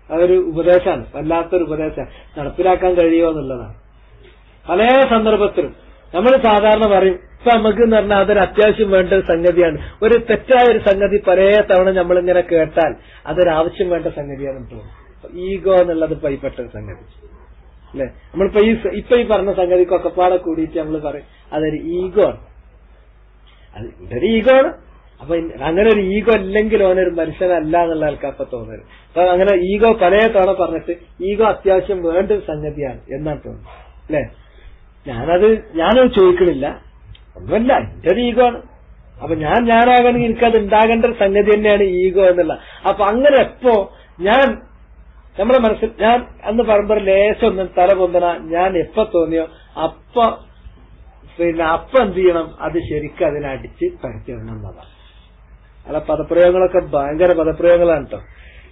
അതൊരു ഉപദേശമാണ് വല്ലാത്തൊരു ഉപദേശമാണ് നടപ്പിലാക്കാൻ കഴിയുമോ എന്നുള്ളതാണ് പല സന്ദർഭത്തിലും നമ്മൾ സാധാരണ പറയും ഇപ്പൊ നമുക്ക് എന്ന് പറഞ്ഞാൽ അതൊരു അത്യാവശ്യം വേണ്ട ഒരു സംഗതിയാണ് ഒരു തെറ്റായ ഒരു സംഗതി പല തവണ നമ്മളിങ്ങനെ കേട്ടാൽ അതൊരു ആവശ്യം വേണ്ട സംഗതിയാണ് തോന്നുന്നു ഈഗോ എന്നുള്ളത് പൈപ്പെട്ട ഒരു സംഗതി അല്ലെ നമ്മളിപ്പോ ഈ സ- ഇപ്പൊ ഈ പറഞ്ഞ സംഗതിക്കൊക്കെ പാടെ കൂടിയിട്ട് നമ്മൾ പറയും അതൊരു ഈഗോ ആണ് അത് ഇതൊരു ഈഗോ ആണ് അപ്പൊ ഇ- അങ്ങനെ ഒരു ഈഗോ ഇല്ലെങ്കിൽ ഓനൊരു മനുഷ്യനല്ല എന്നുള്ള ആൾക്കാർ അപ്പൊ തോന്നരുത് അപ്പൊ അങ്ങനെ ഈഗോ പല തവണ പറഞ്ഞിട്ട് ഈഗോ അത്യാവശ്യം വേണ്ട ഒരു സംഗതിയാണ് എന്നാണ് തോന്നുന്നത് അല്ലെ ഞാനത് ഞാനത് ചോദിക്കണില്ല ഒന്നുമല്ല എന്റെ ഒരു ഈഗോ ആണ് അപ്പൊ ഞാൻ ഞാനാകണമെങ്കിൽ എനിക്കത് ഉണ്ടാകേണ്ട ഒരു സംഗതി തന്നെയാണ് ഈഗോ എന്നുള്ള അപ്പൊ അങ്ങനെ എപ്പോ ഞാൻ നമ്മുടെ മനസ്സിൽ ഞാൻ അന്ന് പറയുമ്പോൾ ലേശം ഒന്ന് തല പൊന്തണ ഞാൻ എപ്പോ തോന്നിയോ അപ്പൊ പിന്നെ അപ്പൊ എന്ത് ചെയ്യണം അത് ശരിക്കും അതിനടിച്ച് പരത്തിടണം എന്നതാണ് അല്ല പദപ്രയോഗങ്ങളൊക്കെ ഭയങ്കര പദപ്രയോഗങ്ങളാണ് കേട്ടോ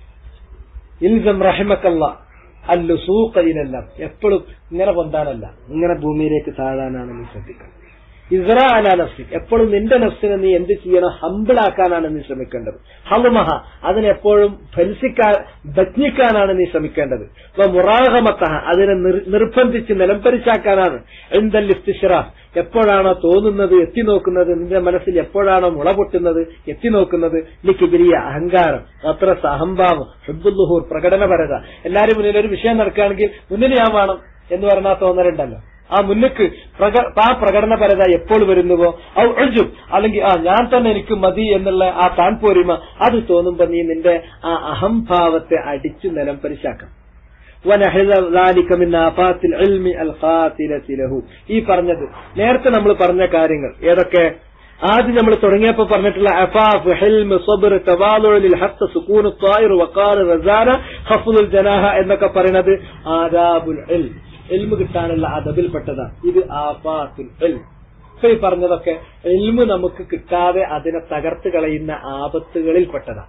ഇൽസം റഹിമക്കല്ല അല്ലു സൂക്കയിലെല്ലാം എപ്പോഴും ഇങ്ങനെ പൊന്താനല്ല ഇങ്ങനെ ഭൂമിയിലേക്ക് താഴാനാണ് നീ ശ്രദ്ധിക്കുന്നത് ഇസ്ര അല നഫ്സി എപ്പോഴും നിന്റെ നഫ്സിനെ നീ എന്ത് ചെയ്യണം ഹമ്പിളാക്കാനാണ് നീ ശ്രമിക്കേണ്ടത് ഹലുമഹ അതിനെപ്പോഴും ഫലിസിക്കാൻ ബജ്ഞിക്കാനാണ് നീ ശ്രമിക്കേണ്ടത് ഇപ്പൊ മുറാഹമത്തഹ അതിനെ നിർ- നിർബന്ധിച്ച് നിലംപരിച്ചാക്കാനാണ് എന്തൽ ഇസ്തിഷറ എപ്പോഴാണോ തോന്നുന്നത് എത്തി നോക്കുന്നത് നിന്റെ മനസ്സിൽ എപ്പോഴാണോ മുള പൊട്ടുന്നത് എത്തി നോക്കുന്നത് ലിക്കിബിരിയ അഹങ്കാരം അത്ര അഹംഭാവം ഹുബുല്ലുഹൂർ പ്രകടനപരത എല്ലാരും മുന്നിൽ ഒരു വിഷയം നടക്കുകയാണെങ്കിൽ മുന്നിൽ ഞാൻ വേണം എന്ന് പറഞ്ഞാൽ തോന്നലുണ്ടല്ലോ ആ മുന്നിക്ക് പ്രക- ആ പ്രകടനപരത എപ്പോൾ വരുന്നുവോ ഔ അഴും അല്ലെങ്കിൽ ആ ഞാൻ തന്നെ എനിക്ക് മതി എന്നുള്ള ആ താൻ പോരിമ അത് തോന്നുമ്പോ നീ നിന്റെ ആ അഹംഭാവത്തെ അടിച്ചു നിലം പരിശാക്കണം ونحذ ذلك من آفات العلم القاتلة له ഈ പറഞ്ഞത് നേരത്തെ നമ്മൾ പറഞ്ഞ കാര്യങ്ങൾ ഏതൊക്കെ ആദ്യം നമ്മൾ തുടങ്ങിയപ്പോ പറഞ്ഞിട്ടുള്ള അഫാഫ് ഹെൽമ് സബർ തവാലുലിൽ ഹത്ത് സുക്കൂൻ ത്വായിർ വക്കാർ റസാന ഹഫുൽ ജനാഹ എന്നൊക്കെ പറയുന്നത് ആദാബുൽ ഇൽം എൽമ് കിട്ടാനുള്ള അദബിൽപ്പെട്ടതാണ് ഇത് ആഫാത്തുൽ ഇൽം ഇപ്പൊ ഈ പറഞ്ഞതൊക്കെ എൽമ് നമുക്ക് കിട്ടാതെ അതിനെ തകർത്ത് കളയുന്ന ആപത്തുകളിൽപ്പെട്ടതാണ്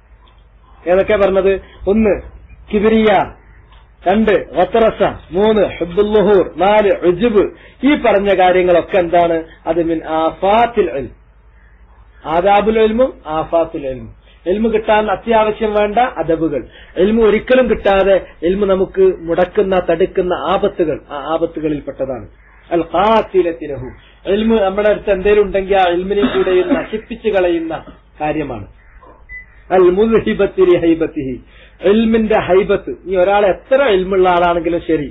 ഏതൊക്കെ പറഞ്ഞത് ഒന്ന് കിബിരിയ രണ്ട് വത്തറസ മൂന്ന് ഹുബുല്ലുഹൂർ നാല് ഉജുബ് ഈ പറഞ്ഞ കാര്യങ്ങളൊക്കെ എന്താണ് അത് മിൻ ആഫാത്തിൽ ഇൽം ആദാബുൽ എൽമും ആഫാത്തുൽ എൽമും എൽമ് കിട്ടാൻ അത്യാവശ്യം വേണ്ട അദബുകൾ എൽമ് ഒരിക്കലും കിട്ടാതെ എൽമ് നമുക്ക് മുടക്കുന്ന തടുക്കുന്ന ആപത്തുകൾ ആ ആപത്തുകളിൽപ്പെട്ടതാണ് അൽ ഖാത്തിലത്തിലഹു എൽമ് നമ്മുടെ അടുത്ത് എന്തെങ്കിലും ഉണ്ടെങ്കിൽ ആ എൽമിനെ കൂടെ നശിപ്പിച്ചു കളയുന്ന കാര്യമാണ് അൽ മുൽഹിബത്തിലി ഹൈബത്തിഹി എൽമിന്റെ ഹൈബത്ത് ഈ ഒരാൾ എത്ര എൽമുള്ള ആളാണെങ്കിലും ശരി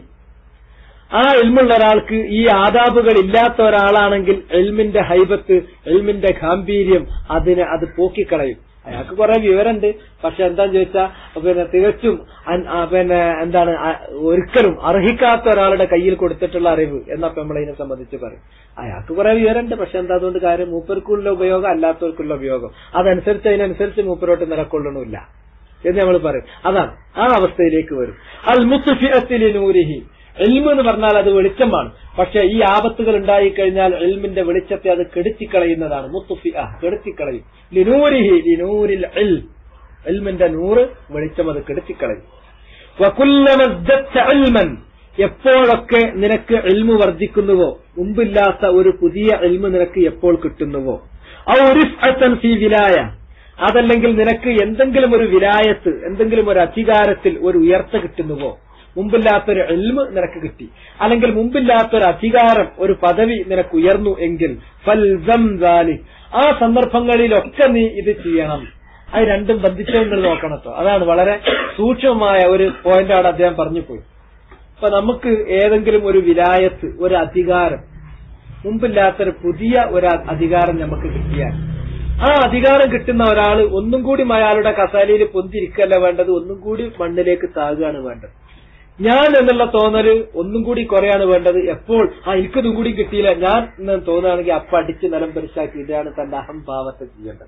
ആ എൽമുള്ള ഒരാൾക്ക് ഈ ആദാബുകൾ ഇല്ലാത്ത ഒരാളാണെങ്കിൽ എൽമിന്റെ ഹൈബത്ത് എൽമിന്റെ ഗാംഭീര്യം അതിനെ അത് പോക്കിക്കളയും അയാൾക്ക് കുറെ വിവരമുണ്ട് പക്ഷെ എന്താന്ന് ചോദിച്ചാ പിന്നെ തികച്ചും അൻ- ആ, പിന്നെ എന്താണ് ആ, ഒരിക്കലും അർഹിക്കാത്ത ഒരാളുടെ കയ്യിൽ കൊടുത്തിട്ടുള്ള അറിവ് എന്നൊക്കെ നമ്മളതിനെ സംബന്ധിച്ച് പറയും അയാൾക്ക് കുറെ വിവരമുണ്ട് പക്ഷെ എന്താ അതുകൊണ്ട് കാര്യം മൂപ്പർക്കുള്ള ഉപയോഗം അല്ലാത്തവർക്കുള്ള ഉപയോഗം അതനുസരിച്ച് അതിനനുസരിച്ച് മൂപ്പരോട്ട് നിലക്കൊള്ളണമില്ല എന്ന് നമ്മൾ പറയും അതാണ് ആ അവസ്ഥയിലേക്ക് വരും അൽ മുത്തുഫിഅത്തിലി നൂരിഹി എൽമ് എന്ന് പറഞ്ഞാൽ അത് വെളിച്ചമാണ് പക്ഷെ ഈ ആപത്തുകൾ ഉണ്ടായിക്കഴിഞ്ഞാൽ എൽമിന്റെ വെളിച്ചത്തെ അത് കെടുത്തിക്കളയുന്നതാണ് മുത്തുഫി ആ കെടുത്തിക്കളയും ലിനൂരിഹി ലിനൂരിൽ എൽ എൽമിന്റെ നൂറ് വെളിച്ചം അത് കെടുത്തിക്കളയും വകുല്ലമ ഇസ്ദത്ത ഇൽമൻ എപ്പോഴൊക്കെ നിനക്ക് എൽമ് വർദ്ധിക്കുന്നുവോ മുമ്പില്ലാത്ത ഒരു പുതിയ എൽമ് നിനക്ക് എപ്പോൾ കിട്ടുന്നുവോ ഔ റിഫ്അത്തൻ ഫീ വിലായ അതല്ലെങ്കിൽ നിനക്ക് എന്തെങ്കിലും ഒരു വിലായത്ത് എന്തെങ്കിലും ഒരു അധികാരത്തിൽ ഒരു ഉയർച്ച കിട്ടുന്നുവോ മുമ്പില്ലാത്തൊരു എൽമ് നിനക്ക് കിട്ടി അല്ലെങ്കിൽ മുമ്പില്ലാത്തൊരു അധികാരം ഒരു പദവി നിനക്ക് ഉയർന്നു എങ്കിൽ ഫൽസം ദാലിക്. ആ സന്ദർഭങ്ങളിലൊക്കെ നീ ഇത് ചെയ്യണം അത് രണ്ടും ബന്ധിച്ച് നിങ്ങൾ നോക്കണം കേട്ടോ അതാണ് വളരെ സൂക്ഷ്മമായ ഒരു പോയിന്റാണ് അദ്ദേഹം പറഞ്ഞു പോയി അപ്പൊ നമുക്ക് ഏതെങ്കിലും ഒരു വിലായത്ത് ഒരു അധികാരം മുമ്പില്ലാത്തൊരു പുതിയ ഒരു അധികാരം നമുക്ക് കിട്ടിയാൽ ആ അധികാരം കിട്ടുന്ന ഒരാൾ ഒന്നും കൂടി അയാളുടെ കസാലയിൽ പൊന്തിരിക്കല്ല വേണ്ടത് ഒന്നും കൂടി മണ്ണിലേക്ക് താകുകയാണ് വേണ്ടത് ഞാൻ എന്നുള്ള തോന്നല് ഒന്നും കൂടി കുറയാണ് വേണ്ടത് എപ്പോൾ ആ എനിക്കതും കൂടി കിട്ടിയില്ല ഞാൻ എന്ന് തോന്നുകയാണെങ്കിൽ അപ്പ അടിച്ച് നിലം പരിശാക്കി ഇതാണ് തന്റെ അഹംഭാവത്തെ ചെയ്യേണ്ടത്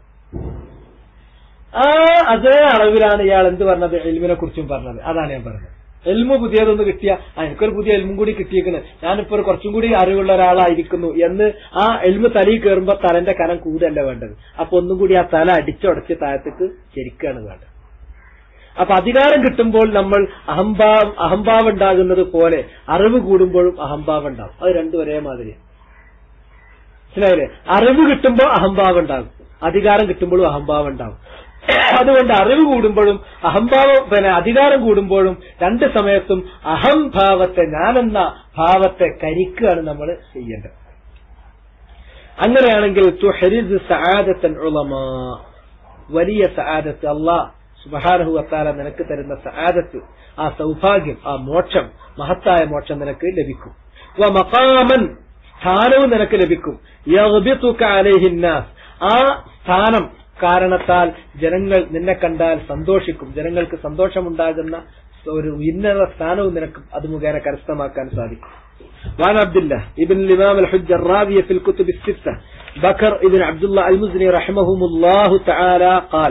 ആ അതേ അളവിലാണ് ഇയാൾ എന്ത് പറഞ്ഞത് എൽമിനെ കുറിച്ചും പറഞ്ഞത് അതാണ് ഞാൻ പറഞ്ഞത് എൽമു പുതിയതൊന്ന് കിട്ടിയ ആ എനിക്കൊരു പുതിയ എൽമും കൂടി കിട്ടിയേക്കണ് ഞാനിപ്പോ ഒരു കുറച്ചും കൂടി അറിവുള്ള ഒരാളായിരിക്കുന്നു എന്ന് ആ എൽമ് തലയിൽ കയറുമ്പോ തലന്റെ കനം കൂടല്ല വേണ്ടത് അപ്പൊ ഒന്നും കൂടി ആ തല അടിച്ചുടച്ച് താഴത്തേക്ക് ശരിക്കാണ് വേണ്ടത് അപ്പൊ അധികാരം കിട്ടുമ്പോൾ നമ്മൾ അഹംഭാവം അഹംഭാവം ഉണ്ടാകുന്നത് പോലെ അറിവ് കൂടുമ്പോഴും അഹംഭാവം ഉണ്ടാവും അത് രണ്ടും ഒരേ മാതിരി മനസ്സിലായില്ലേ അറിവ് കിട്ടുമ്പോൾ അഹംഭാവം ഉണ്ടാകും അധികാരം കിട്ടുമ്പോഴും അഹംഭാവം ഉണ്ടാവും അതുകൊണ്ട് അറിവ് കൂടുമ്പോഴും അഹംഭാവം പിന്നെ അധികാരം കൂടുമ്പോഴും രണ്ട് സമയത്തും അഹംഭാവത്തെ ഞാനെന്ന ഭാവത്തെ കരിക്കുകയാണ് നമ്മൾ ചെയ്യേണ്ടത് അങ്ങനെയാണെങ്കിൽ തുഹരിദ് സആദത്തൻ ഉളമാ വലിയ സആദത്ത് അള്ളാഹ് സുബഹാനഹു വത്താല നിനക്ക് തരുന്ന സആദത്ത് ആ സൗഭാഗ്യം ആ മോക്ഷം മഹത്തായ മോക്ഷം നിനക്ക് ലഭിക്കും വ മഖാമൻ സ്ഥാനവും നിനക്ക് ലഭിക്കും യഗ്ബിതുക അലൈഹിന്നാസ് ആ സ്ഥാനം കാരണത്താൽ ജനങ്ങൾ നിന്നെ കണ്ടാൽ സന്തോഷിക്കും ജനങ്ങൾക്ക് സന്തോഷമുണ്ടാകുന്ന ഒരു ഉന്നത സ്ഥാനവും നിനക്ക് അത് മുഖേന കരസ്ഥമാക്കാൻ സാധിക്കും وعن عبد الله ابن الإمام الحجة الراوية في الكتب الستة بكر ابن عبد الله المزني رحمهم الله تعالى قال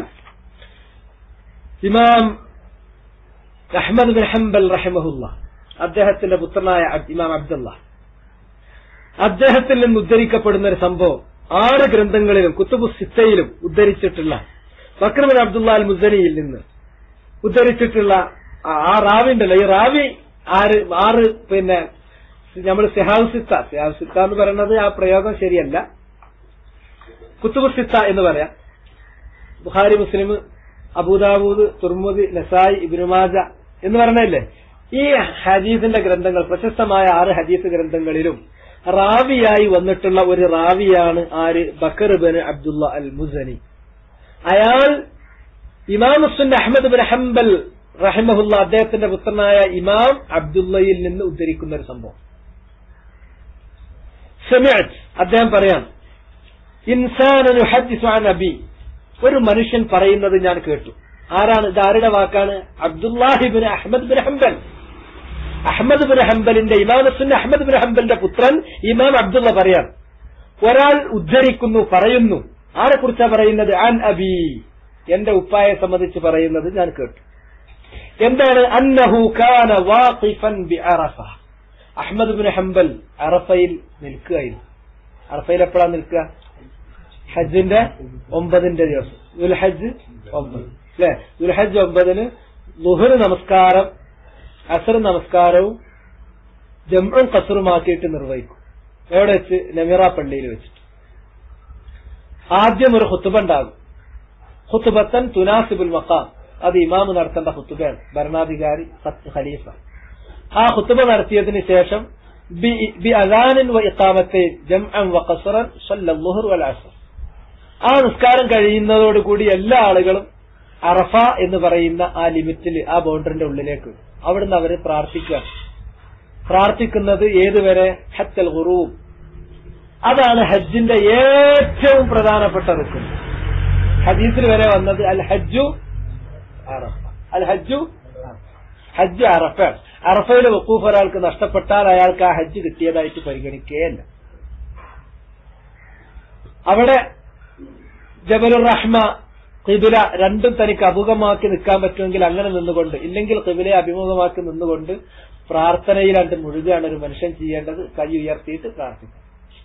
ഇമാം അഹ്മദ് ബിൻ ഹംബൽ റഹിമഹുല്ല അദ്ദേഹത്തിന്റെ പുത്രനായ അബ്- ഇമാം അബ്ദുള്ള അദ്ദേഹത്തിൽ നിന്ന് ഉദ്ധരിക്കപ്പെടുന്ന ഒരു സംഭവം ആറ് ഗ്രന്ഥങ്ങളിലും കുത്തുബു സിത്തയിലും ഉദ്ധരിച്ചിട്ടുള്ള ബക്രബിൻ അബ്ദുള്ള അൽ മുസനിയിൽ നിന്ന് ഉദ്ധരിച്ചിട്ടുള്ള ആ- ആ റാവി ഉണ്ടല്ലോ ഈ റാവി ആറ് ആറ് പിന്നെ നമ്മൾ സിഹാവ് സിത്ത സിഹാവ് സിത്ത എന്ന് പറയുന്നത് ആ പ്രയോഗം ശരിയല്ല കുത്തുബു സിത്ത എന്ന് പറയാം ബുഖാരി മുസ്ലിം അബൂദാബൂദ് തുർമുദി നസായി ഇബിനുമാജ എന്ന് പറഞ്ഞല്ലേ ഈ ഹദീസിന്റെ ഗ്രന്ഥങ്ങൾ പ്രശസ്തമായ ആറ് ഹദീസ് ഗ്രന്ഥങ്ങളിലും റാവിയായി വന്നിട്ടുള്ള ഒരു റാവിയാണ് ആര് Bakr bin Abdullah al Muzani അയാൾ ഇമാം മുസ്ലിം അഹമ്മദ് ബിൻ ഹംബൽ റഹിമഹുല്ല അദ്ദേഹത്തിന്റെ പുത്രനായ ഇമാം അബ്ദുള്ളയിൽ നിന്ന് ഉദ്ധരിക്കുന്ന ഒരു സംഭവം സെമിഅത്ത് അദ്ദേഹം പറയാം ഇൻസാനു ഹദ്ദിസു അൻ അബി ഒരു മനുഷ്യൻ പറയുന്നത് ഞാൻ കേട്ടു ആരാണ് ഇത് ആരുടെ വാക്കാണ് Abdullah bin Ahmad bin Hanbal Ahmad bin ഹംബലിന്റെ ഇമാമസുന്റെ അഹമ്മദ് ബിൻ ഹംബലിന്റെ പുത്രൻ ഇമാം അബ്ദുള്ള പറയാം ഒരാൾ ഉദ്ധരിക്കുന്നു പറയുന്നു ആരെ കുറിച്ചാ പറയുന്നത് അൻ അബി എന്റെ ഉപ്പായെ സംബന്ധിച്ച് പറയുന്നത് ഞാൻ കേട്ടു എന്താണ് അന്നഹു കാന വാഖിഫൻ ബി അറഫ അഹമ്മദ് ബിൻ ഹംബൽ അറഫയിൽ നിൽക്കുകയായിരുന്നു അറഫയിൽ എപ്പോഴാണ് നിൽക്കുക ഹജ്ജിന്റെ ഒമ്പതിന്റെ ദിവസം ദുൽഹജ്ജ് ഒമ്പത് അല്ലെ ദുൽഹജ്ജ് ഒമ്പതിന് ലുഹർ നമസ്കാരം അസർ നമസ്കാരവും ജംഉം കസറുമാക്കിയിട്ട് നിർവഹിക്കും എവിടെ വെച്ച് നമിറ പള്ളിയിൽ വെച്ചിട്ട് ആദ്യം ഒരു ഹുത്തുബ ഉണ്ടാകും ഹുത്തുബത്തൻ തുനാസിബുൽ മക്കാം അത് ഇമാമ് നടത്തേണ്ട ഹുത്തുബയാണ് ഭരണാധികാരി സത്ത് ഖലീഫ ആ ഹുത്തുബ നടത്തിയതിന് ശേഷം ബി- ബി അദാനിൻ വ ഇഖാമത്തൈൻ ജംഅൻ വ ഖസ്റൻ സല്ലൽ ളുഹർ വൽ അസ്ർ ആ നിസ്കാരം കഴിയുന്നതോടുകൂടി എല്ലാ ആളുകളും അറഫ എന്ന് പറയുന്ന ആ ലിമിറ്റിൽ ആ ബൗണ്ടറിന്റെ ഉള്ളിലേക്ക് വരും. അവിടുന്ന് അവര് പ്രാർത്ഥിക്കുക പ്രാർത്ഥിക്കുന്നത് ഏതുവരെ ഹത്തൽ ഖുറൂബ് അതാണ് ഹജ്ജിന്റെ ഏറ്റവും പ്രധാനപ്പെട്ട റുക്കൻ ഹദീസിൽ വരെ വന്നത് അൽ ഹജ്ജു അറഫ അൽ ഹജ്ജു ഹജ്ജ് അറഫ അറഫയിലെ വക്കൂഫ് ഒരാൾക്ക് നഷ്ടപ്പെട്ടാൽ അയാൾക്ക് ആ ഹജ്ജ് കിട്ടിയതായിട്ട് പരിഗണിക്കുകയല്ല അവിടെ ജബലുർ റഹ്മ കിബില രണ്ടും തനിക്ക് അഭിമുഖമാക്കി നിൽക്കാൻ പറ്റുമെങ്കിൽ അങ്ങനെ നിന്നുകൊണ്ട് ഇല്ലെങ്കിൽ കിബിലയെ അഭിമുഖമാക്കി നിന്നുകൊണ്ട് പ്രാർത്ഥനയിലാണ്ട് മുഴുകയാണ് ഒരു മനുഷ്യൻ ചെയ്യേണ്ടത് കൈ ഉയർത്തിയിട്ട് പ്രാർത്ഥിക്കും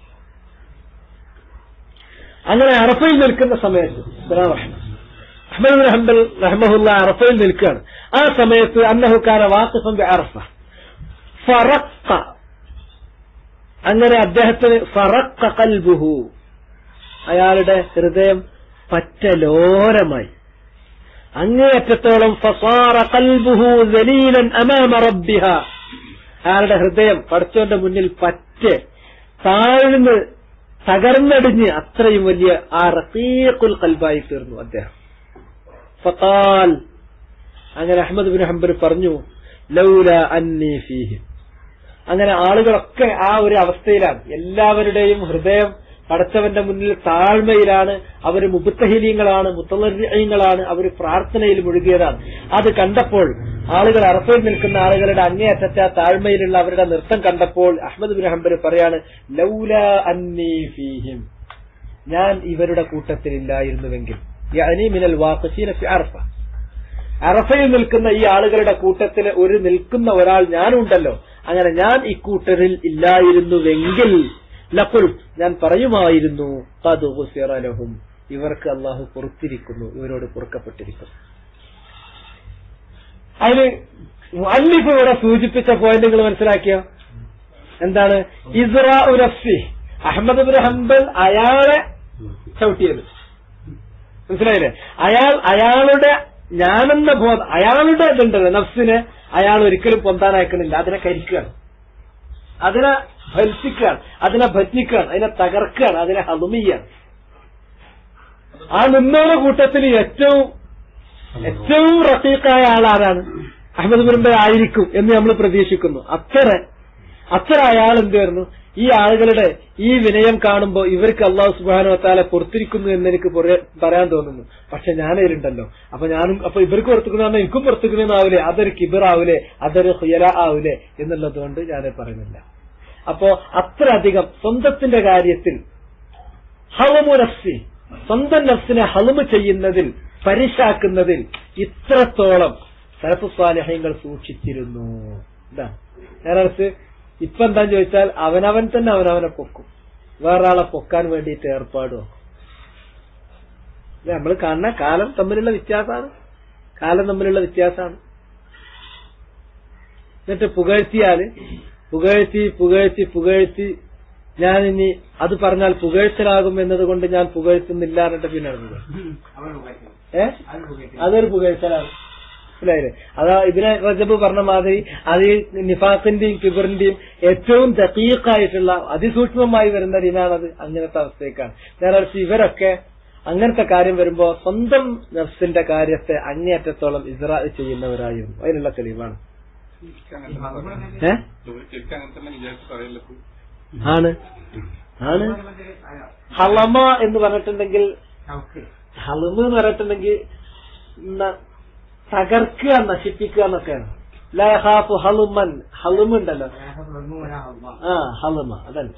അങ്ങനെ അറഫയിൽ നിൽക്കുന്ന സമയത്ത് ഇസ്ലാം റഹ്മ. അഹ്മദ് ബിൻ ഹംബൽ റഹ്മഹുല്ല അറഫയിൽ നിൽക്കുകയാണ് ആ സമയത്ത് അന്നഹുക്കാന വാക്കിഫം ബി അറഫ ഫറക്ക അങ്ങനെ അദ്ദേഹത്തിന് ഫറക്ക കൽബുഹു അയാളുടെ ഹൃദയം പറ്റലോരമായി അങ്ങേയറ്റത്തോളം ഫസാറ കൽബുഹു ദലീലൻ അമാമ റബ്ബിഹ അയാളുടെ ഹൃദയം പഠിച്ചവന്റെ മുന്നിൽ പറ്റ് താഴ്ന്ന് തകർന്നടിഞ്ഞ് അത്രയും വലിയ ആ റസീഖുൽ കൽബായി തീർന്നു അദ്ദേഹം ഫഖാൽ അങ്ങനെ അഹമ്മദ് ബിൻ ഹംബർ പറഞ്ഞു ലൗല അന്നി ഫീഹി അങ്ങനെ ആളുകളൊക്കെ ആ ഒരു അവസ്ഥയിലാണ് എല്ലാവരുടെയും ഹൃദയം പടച്ചവന്റെ മുന്നിൽ താഴ്മയിലാണ് അവർ മുബുത്തഹീലീങ്ങളാണ് മുത്തലീങ്ങളാണ് അവർ പ്രാർത്ഥനയിൽ മുഴുകിയതാണ് അത് കണ്ടപ്പോൾ ആളുകൾ അറഫയിൽ നിൽക്കുന്ന ആളുകളുടെ അങ്ങേയറ്റത്തെ ആ താഴ്മയിലുള്ള അവരുടെ നൃത്തം കണ്ടപ്പോൾ അഹമ്മദ് ബിൻ ഹംബർ പറയാണ് ലൗല അന്നി ഫീഹിം ഞാൻ ഇവരുടെ കൂട്ടത്തിലില്ലായിരുന്നുവെങ്കിൽ യഅനി മിനൽ വാഖിഫീന ഫി അറഫ അറഫയിൽ നിൽക്കുന്ന ഈ ആളുകളുടെ കൂട്ടത്തിൽ ഒരു നിൽക്കുന്ന ഒരാൾ ഞാനുണ്ടല്ലോ അങ്ങനെ ഞാൻ ഇക്കൂട്ടരിൽ ഇല്ലായിരുന്നുവെങ്കിൽ ലഖുൽ ഞാൻ പറയുമായിരുന്നു ഖദ് ഗുഫിറ ലഹും ഇവർക്ക് അള്ളാഹു പുറത്തിരിക്കുന്നു ഇവരോട് പൊറുക്കപ്പെട്ടിരിക്കുന്നു അതിന് അല്ലിഫ് ഇവിടെ സൂചിപ്പിച്ച പോയിന്റ് നിങ്ങൾ മനസ്സിലാക്കിയോ എന്താണ് ഇസ്രാ നഫ്സി അഹമ്മദ് ബിൻ ഹംബൽ അയാളെ ചവിട്ടിയത് മനസ്സിലായില്ലേ അയാൾ അയാളുടെ ഞാനെന്ന ബോധം അയാളുടെ ഇതുണ്ടല്ലോ നഫ്സിനെ അയാൾ ഒരിക്കലും പൊന്താൻ അയക്കണില്ല അതിനെ കരിക്കുകയാണ് അതിനെ ഭത്സിക്കുകയാണ് അതിനെ ഭജ്നിക്കുകയാണ് അതിനെ തകർക്കുകയാണ് അതിനെ ഹലുമിയാണ് ആ നിന്നോടെ കൂട്ടത്തിൽ ഏറ്റവും ഏറ്റവും റഫീഖായ ആളാരാണ് അഹമ്മദ് ബിൻബെ ആയിരിക്കും എന്ന് നമ്മൾ പ്രതീക്ഷിക്കുന്നു അത്ര അത്ര അയാൾ എന്തായിരുന്നു ഈ ആളുകളുടെ ഈ വിനയം കാണുമ്പോൾ ഇവർക്ക് അള്ളാഹു സുബാനോ താല പുറത്തിരിക്കുന്നു എന്ന് എനിക്ക് പുറ- പറയാൻ തോന്നുന്നു പക്ഷെ ഞാനതിലുണ്ടല്ലോ അപ്പൊ ഞാനും അപ്പൊ ഇവർക്ക് പുറത്തുക്കുന്ന എനിക്കും പുറത്തുക്കുന്നതാവൂലേ അതൊരു കിബിറാവൂലേ അതൊരു ഹുയല ആവൂലേ എന്നുള്ളത് കൊണ്ട് ഞാൻ പറയുന്നില്ല അപ്പോ അത്ര അധികം സ്വന്തത്തിന്റെ കാര്യത്തിൽ ഹളമു നഫ്സി സ്വന്തം നഫ്സിനെ ഹളുമ് ചെയ്യുന്നതിൽ പരിശാക്കുന്നതിൽ ഇത്രത്തോളം സലഫു സ്വാലഹ്യങ്ങൾ സൂക്ഷിച്ചിരുന്നു ഇതാ നേരത്ത് ഇപ്പൊ എന്താന്ന് ചോദിച്ചാൽ അവനവൻ തന്നെ അവനവനെ പൊക്കും വേറൊരാളെ പൊക്കാൻ വേണ്ടിയിട്ട് ഏർപ്പാടും നമ്മൾ കാണുന്ന കാലം തമ്മിലുള്ള വ്യത്യാസമാണ് കാലം തമ്മിലുള്ള വ്യത്യാസമാണ് എന്നിട്ട് പുകഴ്ത്തിയാല് പുകഴ്ത്തി പുകഴ്ത്തി പുകഴ്ത്തി ഞാൻ ഇനി അത് പറഞ്ഞാൽ പുകഴ്ത്തലാകും എന്നതുകൊണ്ട് ഞാൻ പുകഴ്ത്തുന്നില്ല എന്നിട്ട് പിന്നെ പുകഴ്ത്തും ഏ അതൊരു പുകഴ്ത്തലാണ് മനസ്സിലായില്ലേ അതാ ഇതിനെ റജബ് പറഞ്ഞ മാതിരി അത് ഈ നിഫാസിന്റെയും കിബറിന്റെയും ഏറ്റവും ദക്കീക്കായിട്ടുള്ള അതിസൂക്ഷ്മമായി വരുന്ന ദിനാണത് അങ്ങനത്തെ അവസ്ഥയ്ക്കാണ് നേരെ ഇവരൊക്കെ അങ്ങനത്തെ കാര്യം വരുമ്പോ സ്വന്തം നഫ്സിന്റെ കാര്യത്തെ അങ്ങേയറ്റത്തോളം ഇസ്രാ ചെയ്യുന്നവരായിരുന്നു അതിനുള്ള തെളിവാണ് ഏ ശരിക്കും അങ്ങനെ തന്നെ വിചാരിച്ച് പറയല്ലോ ആണ് ആണ് ഹളമ എന്ന് പറഞ്ഞിട്ടുണ്ടെങ്കിൽ ഹളുമ് എന്ന് പറഞ്ഞിട്ടുണ്ടെങ്കിൽ ന- തകർക്കുക നശിപ്പിക്കുക എന്നൊക്കെയാണ് ലഹാഫു ഹളുമൻ ഹളുമ ഉണ്ടല്ലോ ആ ഹളുമ അതല്ല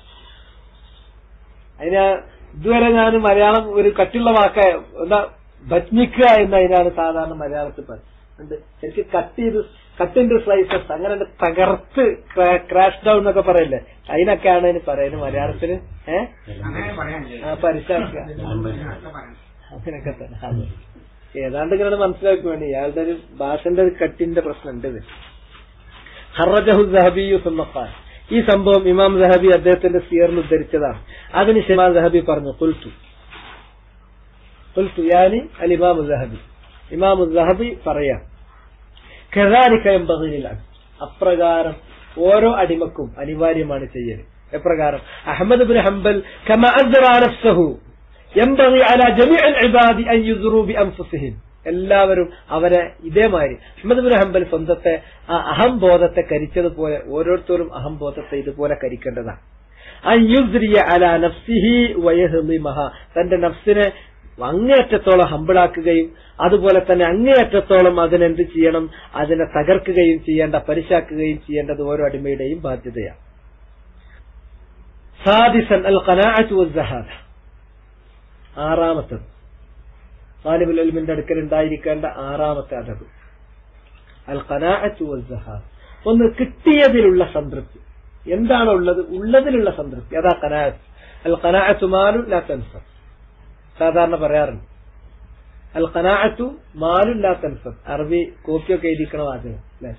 അതിന് ഇതുവരെ ഞാൻ മലയാളം ഒരു കട്ടുള്ള വാക്ക എന്താ ഭജ്മിക്കുക എന്ന് അതിനാണ് സാധാരണ മലയാളത്തിൽ പറയുന്നത് ശരിക്കും കട്ട് ചെയ്ത് കട്ട് ഇൻറ്റു സ്ലൈസസ് അങ്ങനെ ഉണ്ട് തകർത്ത് ക്രാഷ് ഡൗൺ എന്നൊക്കെ പറയില്ലേ അതിനൊക്കെയാണ് അതിന് പറയുന്നത് മലയാളത്തിന് ഏഹ് പരിശാക്കുക അങ്ങനെയൊക്കെ തന്നെ അതെ ഏതാണ്ട് ഇങ്ങനെ മനസ്സിലാക്കി വേണ്ടി ഇയാളുടെ ഒരു ഭാഷന്റെ ഒരു കട്ടിന്റെ പ്രശ്നമുണ്ട് ഇത് ഹറജഹു സഹബിയു സുമ്മഖാൻ ഈ സംഭവം ഇമാം സഹബി അദ്ദേഹത്തിന്റെ സിയറിൽ ഉദ്ധരിച്ചതാണ് അതിനുശേഷം ഇമാം സഹബി പറഞ്ഞു കുൽത്തു കുൽത്തു യാനി അൽ ഇമാം സഹബി ഇമാം സഹബി പറയാം കെതാരിക്ക എമ്പതിനില്ല അപ്രകാരം ഓരോ അടിമക്കും അനിവാര്യമാണ് ചെയ്യൽ എപ്രകാരം അഹമ്മദ് ബിൻ ഹംബൽ കമ അസ്റ നഫ്സഹു ينبغي على جميع العباد أن يزروا بأنفسهم എല്ലാവരും അവരെ ഇതേമാതിരി അഹമ്മദ് ബിൻ ഹംബൽ സ്വന്തത്തെ ആ അഹംബോധത്തെ കരിച്ചതുപോലെ ഓരോരുത്തരും അഹംബോധത്തെ ഇതുപോലെ കരിക്കേണ്ടതാണ് അയ്യുദ്രിയ അല നഫ്സിഹി വയഹ്ലിമഹ തന്റെ നഫ്സിനെ അങ്ങേയറ്റത്തോളം ഹമ്പിളാക്കുകയും അതുപോലെ തന്നെ അങ്ങേയറ്റത്തോളം അതിനെന്ത് ചെയ്യണം അതിനെ തകർക്കുകയും ചെയ്യേണ്ട പരിശാക്കുകയും ചെയ്യേണ്ടത് ഓരോ അടിമയുടെയും ബാധ്യതയാണ് സാദിസൻ അൽ ഖനാഅത്ത് വസ്സഹാദ ആറാമത്തത് താലിബുൽ ഇൽമിന്റെ അടുക്കൽ ഉണ്ടായിരിക്കേണ്ട ആറാമത്തെ അതബ് അൽ ഖനാഅത്ത് വസ്സഹാദ ഒന്ന് കിട്ടിയതിലുള്ള സംതൃപ്തി എന്താണ് ഉള്ളത് ഉള്ളതിലുള്ള സംതൃപ്തി അതാ ഖനാഅത്ത് അൽ ഖനാഅത്ത് മാലു ലാ തൻഫർ സാധാരണ പറയാറുണ്ട് അൽ ഖനാഅത്തു മാലു ലാ തൻഫർ അറബി കോപ്പിയൊക്കെ എഴുതിക്കണ വാചകം അല്ലെ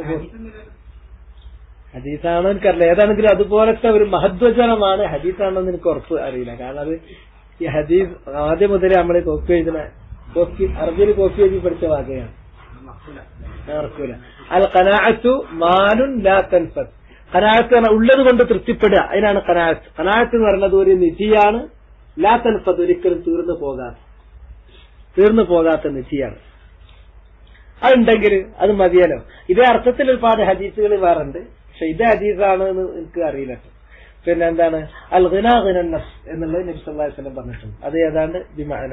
ഹദീസാണോ എനിക്കറിയില്ല ഏതാണെങ്കിലും അതുപോലത്തെ ഒരു മഹദ്വചനമാണ് ഹദീസാണോ എന്ന് എനിക്ക് ഉറപ്പ് അറിയില്ല കാരണം അത് ഈ ഹദീസ് ആദ്യം മുതലേ നമ്മൾ കോപ്പി എഴുതുന്ന കോപ്പി അറബിയിൽ കോപ്പി എഴുതി പഠിച്ച വാചകമാണ് ഓർക്കൂല അൽ ഖനാഅത്തു മാലുൻ ലാ തൻഫത് ഖനാഅത്ത് പറഞ്ഞാൽ ഉള്ളത് കൊണ്ട് തൃപ്തിപ്പെടുക അതിനാണ് ഖനാഅത്ത് ഖനാഅത്ത് എന്ന് പറയുന്നത് ഒരു നിധിയാണ് ലാ തൻഫത് ഒരിക്കലും തീർന്നു പോകാത്ത തീർന്നു പോകാത്ത നിധിയാണ് അതുണ്ടെങ്കിൽ അത് മതിയല്ലോ ഇതേ അർത്ഥത്തിൽ ഒരുപാട് ഹദീസുകൾ വേറുണ്ട് പക്ഷെ ഇതേ ഹദീസാണ് എന്ന് എനിക്ക് അറിയില്ല പിന്നെ എന്താണ് അൽ ഖിനാ ഖിനൻ നഫ്സ് എന്നുള്ളത് നബി സല്ലല്ലാഹു അലൈഹി വസല്ലം പറഞ്ഞിട്ടുണ്ട് അത് ഏതാണ്ട് ബിമഅന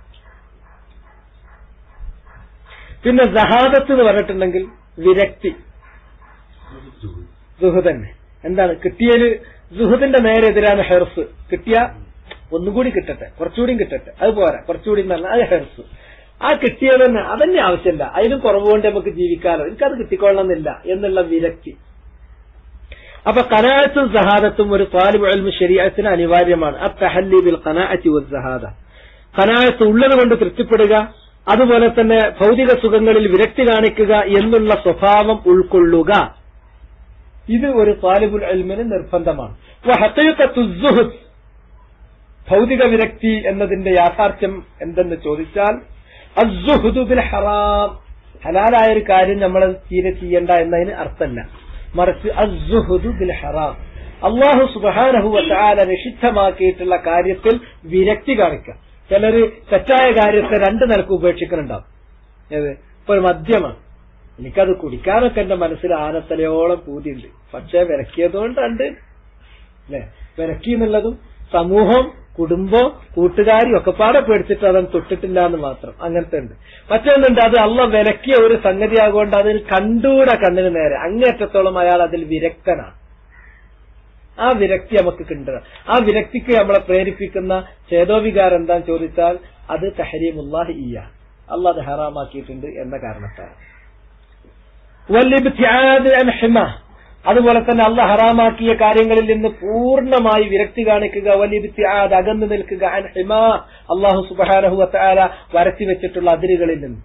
പിന്നെ സഹാദത്ത് എന്ന് പറഞ്ഞിട്ടുണ്ടെങ്കിൽ വിരക്തി സുഹൃ തന്നെ എന്താണ് കിട്ടിയതിൽ സുഹൃത്തിന്റെ നേരെ എതിരാണ് ഹെർസ് കിട്ടിയ ഒന്നുകൂടി കിട്ടട്ടെ കുറച്ചുകൂടിയും കിട്ടട്ടെ അത് പോരാ കുറച്ചുകൂടി എന്ന് പറഞ്ഞാൽ അത് ഹെർസ് ആ കിട്ടിയത് തന്നെ അതന്നെ ആവശ്യമില്ല അതിനും കുറവ് കൊണ്ട് നമുക്ക് ജീവിക്കാലോ എനിക്കത് കിട്ടിക്കൊള്ളണമെന്നില്ല എന്നുള്ള വിരക്തി അപ്പൊ കനാഅത്തും സഹാദത്തും ഒരു താലിബ് അൽമു ശരീഅത്തിന് അനിവാര്യമാണ് ആ തഹല്ലി ബിൽ ഖനാഅത്തി വൽ സഹാദ ഖനാഅത്ത് ഉള്ളത് കൊണ്ട് തൃപ്തിപ്പെടുക അതുപോലെ തന്നെ ഭൗതിക സുഖങ്ങളിൽ വിരക്തി കാണിക്കുക എന്നുള്ള സ്വഭാവം ഉൾക്കൊള്ളുക ഇത് ഒരു താലിബുൽ അൽമിന് നിർബന്ധമാണ് വഹഖീഖത്തു സുഹദ് ഭൗതിക വിരക്തി എന്നതിന്റെ യാഥാർത്ഥ്യം എന്തെന്ന് ചോദിച്ചാൽ അസ്സുഹുദു ബിൽ ഹറാം ഹലാലായ ഒരു കാര്യം നമ്മൾ തീരെ ചെയ്യണ്ട എന്നതിന് അർത്ഥമല്ല മറിച്ച് അസ്സുഹുദു ബിൽ ഹറാം അള്ളാഹു സുബാനഹു വത്താല നിഷിദ്ധമാക്കിയിട്ടുള്ള കാര്യത്തിൽ വിരക്തി കാണിക്കുക ചിലര് തെറ്റായ കാര്യത്തെ രണ്ട് നിലക്ക് ഉപേക്ഷിക്കുന്നുണ്ടാവും ഏത് ഇപ്പൊ ഒരു മദ്യമാണ് എനിക്കത് കുടിക്കാനൊക്കെ എന്റെ മനസ്സിൽ ആനത്തലയോളം പൂതിയുണ്ട് പക്ഷെ വിലക്കിയതുകൊണ്ട് ഉണ്ട് അല്ലെ വിലക്കി എന്നുള്ളതും സമൂഹം കുടുംബം കൂട്ടുകാരും ഒക്കെ പാടെ പേടിച്ചിട്ട് അതൊന്നും തൊട്ടിട്ടില്ല എന്ന് മാത്രം അങ്ങനത്തെ ഉണ്ട് മറ്റൊന്നുണ്ട് അത് അള്ള വിലക്കിയ ഒരു സംഗതിയാകൊണ്ട് അതിൽ കണ്ടൂടെ കണ്ണിന് നേരെ അങ്ങേറ്റത്തോളം അയാൾ അതിൽ വിരക്തനാണ് ആ വിരക്തി നമുക്ക് കിട്ടണം ആ വിരക്തിക്ക് നമ്മളെ പ്രേരിപ്പിക്കുന്ന ചേതോവികാരം എന്താന്ന് ചോദിച്ചാൽ അത് തഹരീമുല്ലാഹി ഇയ്യ അള്ളാഹ് അത് ഹറാമാക്കിയിട്ടുണ്ട് എന്ന കാരണത്താൽ വല്ലിബ്തിആദ് അൻ ഹിമ അതുപോലെ തന്നെ അള്ളാഹ് ഹറാമാക്കിയ കാര്യങ്ങളിൽ നിന്ന് പൂർണ്ണമായി വിരക്തി കാണിക്കുക വലിബ്തിആദ് അകന്നു നിൽക്കുക അൻ ഹിമ അള്ളാഹു സുബ്ഹാനഹു വതആല വരച്ചു വെച്ചിട്ടുള്ള അതിരുകളിൽ നിന്ന്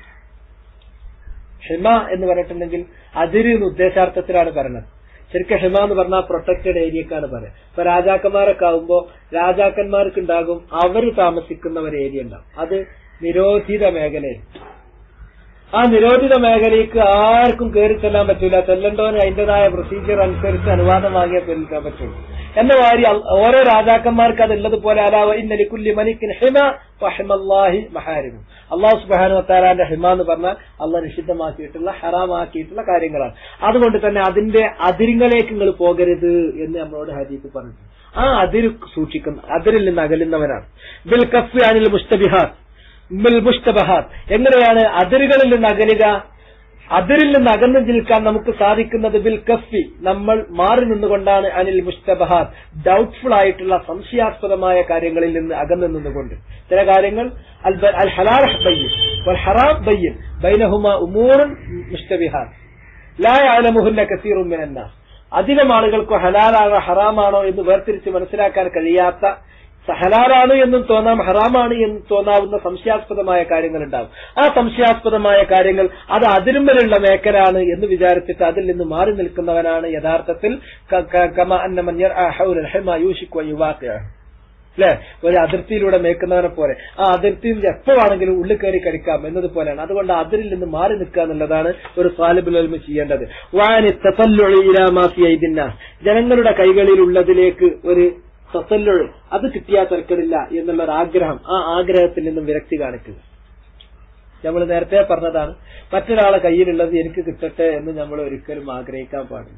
ഹിമ എന്ന് പറഞ്ഞിട്ടുണ്ടെങ്കിൽ അതിര് എന്ന് ഉദ്ദേശാർത്ഥത്തിലാണ് പറയുന്നത് ശരിക്കും ഹിമ എന്ന് പറഞ്ഞാൽ പ്രൊട്ടക്റ്റഡ് ഏരിയക്കാണ് പറയുക ഇപ്പൊ രാജാക്കന്മാരൊക്കെ ആകുമ്പോ രാജാക്കന്മാർക്ക് ഉണ്ടാകും അവർ താമസിക്കുന്ന ഒരു ഏരിയ ഉണ്ടാവും അത് നിരോധിത മേഖലയാണ് ആ നിരോധിത മേഖലയ്ക്ക് ആർക്കും കയറി ചെല്ലാൻ പറ്റൂല ചെല്ലണ്ടോന് അതിന്റേതായ പ്രൊസീജിയർ അനുസരിച്ച് അനുവാദം വാങ്ങിയേ ചെല്ലാൻ പറ്റുള്ളൂ എന്ന മാതിരി അൽ- ഓരോ രാജാക്കന്മാർക്ക് അതുള്ളതുപോലെ അലാവ ഇന്നലിക്കുല്ലി മലിക്കിൻ ഹിമ വഹിമല്ലാഹി മഹാരിമു അള്ളാഹു സുബാനു വത്താലാന്റെ ഹിമ എന്ന് പറഞ്ഞാൽ അള്ളാഹ് നിഷിദ്ധമാക്കിയിട്ടുള്ള ഹറാമാക്കിയിട്ടുള്ള കാര്യങ്ങളാണ് അതുകൊണ്ട് തന്നെ അതിന്റെ അതിരിങ്ങളിലേക്ക് നിങ്ങൾ പോകരുത് എന്ന് നമ്മളോട് ഹദീഫ് പറഞ്ഞു ആ അതിര് സൂക്ഷിക്കുന്ന അതിരിൽ നിന്ന് അകലുന്നവനാണ് ബിൽ കഫ് അനിൽ മുസ്തബിഹാത്ത് ബിൽ മുസ്തബഹാത്ത് എങ്ങനെയാണ് അതിരുകളിൽ നിന്ന് അകലുക അതിരിൽ നിന്ന് അകന്നു നിൽക്കാൻ നമുക്ക് സാധിക്കുന്നത് ബിൽ കഫി നമ്മൾ മാറി നിന്നുകൊണ്ടാണ് അനിൽ മുസ്തബഹാത്ത് ഡൗട്ട്ഫുൾ ആയിട്ടുള്ള സംശയാസ്പദമായ കാര്യങ്ങളിൽ നിന്ന് അകന്നു നിന്നുകൊണ്ട് ചില കാര്യങ്ങൾ അൽ ബ- അൽ ഹലാൽ ബയ്യൻ വൽ ഹറാം ബയ്യൻ ബൈനഹുമ ഉമൂറുൻ മുസ്തബിഹാത്ത് ലാ യഅലമുഹുന്ന കസീറുൻ മിനന്നാസ് അധികം ആളുകൾക്ക് ഹലാലാണോ ഹറാമാണോ എന്ന് വേർതിരിച്ച് മനസ്സിലാക്കാൻ കഴിയാത്ത ഹലാലാണ് എന്നും തോന്നാം ഹറാമാണ് എന്നും തോന്നാവുന്ന സംശയാസ്പദമായ കാര്യങ്ങൾ ഉണ്ടാവും ആ സംശയാസ്പദമായ കാര്യങ്ങൾ അത് അതിരുമ്പലുള്ള മേഖലാണ് എന്ന് വിചാരിച്ചിട്ട് അതിൽ നിന്ന് മാറി നിൽക്കുന്നവനാണ് യഥാർത്ഥത്തിൽ ക- ക- കമ അന്ന മൻ യർഅ ഹൗലൽ ഹിമ യൂഷിക്കു അൻ യുവാഖിഅ. അല്ലെ ഒരു അതിർത്തിയിലൂടെ മേക്കുന്നവനെ പോലെ ആ അതിർത്തിയിൽ എപ്പോ വേണമെങ്കിലും ഉള്ളിൽ കയറി കഴിക്കാം എന്നതുപോലെയാണ് അതുകൊണ്ട് അതിരിൽ നിന്ന് മാറി നിൽക്കുക എന്നുള്ളതാണ് ഒരു സാലിബുൽ അൽമ ചെയ്യേണ്ടത് വാനി തസല്ലുഴി ഇലാമാഫി ഐദിന്ന ജനങ്ങളുടെ കൈകളിൽ ഉള്ളതിലേക്ക് ഒരു തസല്ലുഴ് അത് കിട്ടിയാൽ തിരക്കടില്ല എന്നുള്ള ഒരു ആഗ്രഹം ആ ആഗ്രഹത്തിൽ നിന്നും വിരക്തി കാണിക്കുക നമ്മൾ നേരത്തെ പറഞ്ഞതാണ് മറ്റൊരാളെ കയ്യിലുള്ളത് എനിക്ക് കിട്ടട്ടെ എന്ന് നമ്മൾ ഒരിക്കലും ആഗ്രഹിക്കാൻ പാടില്ല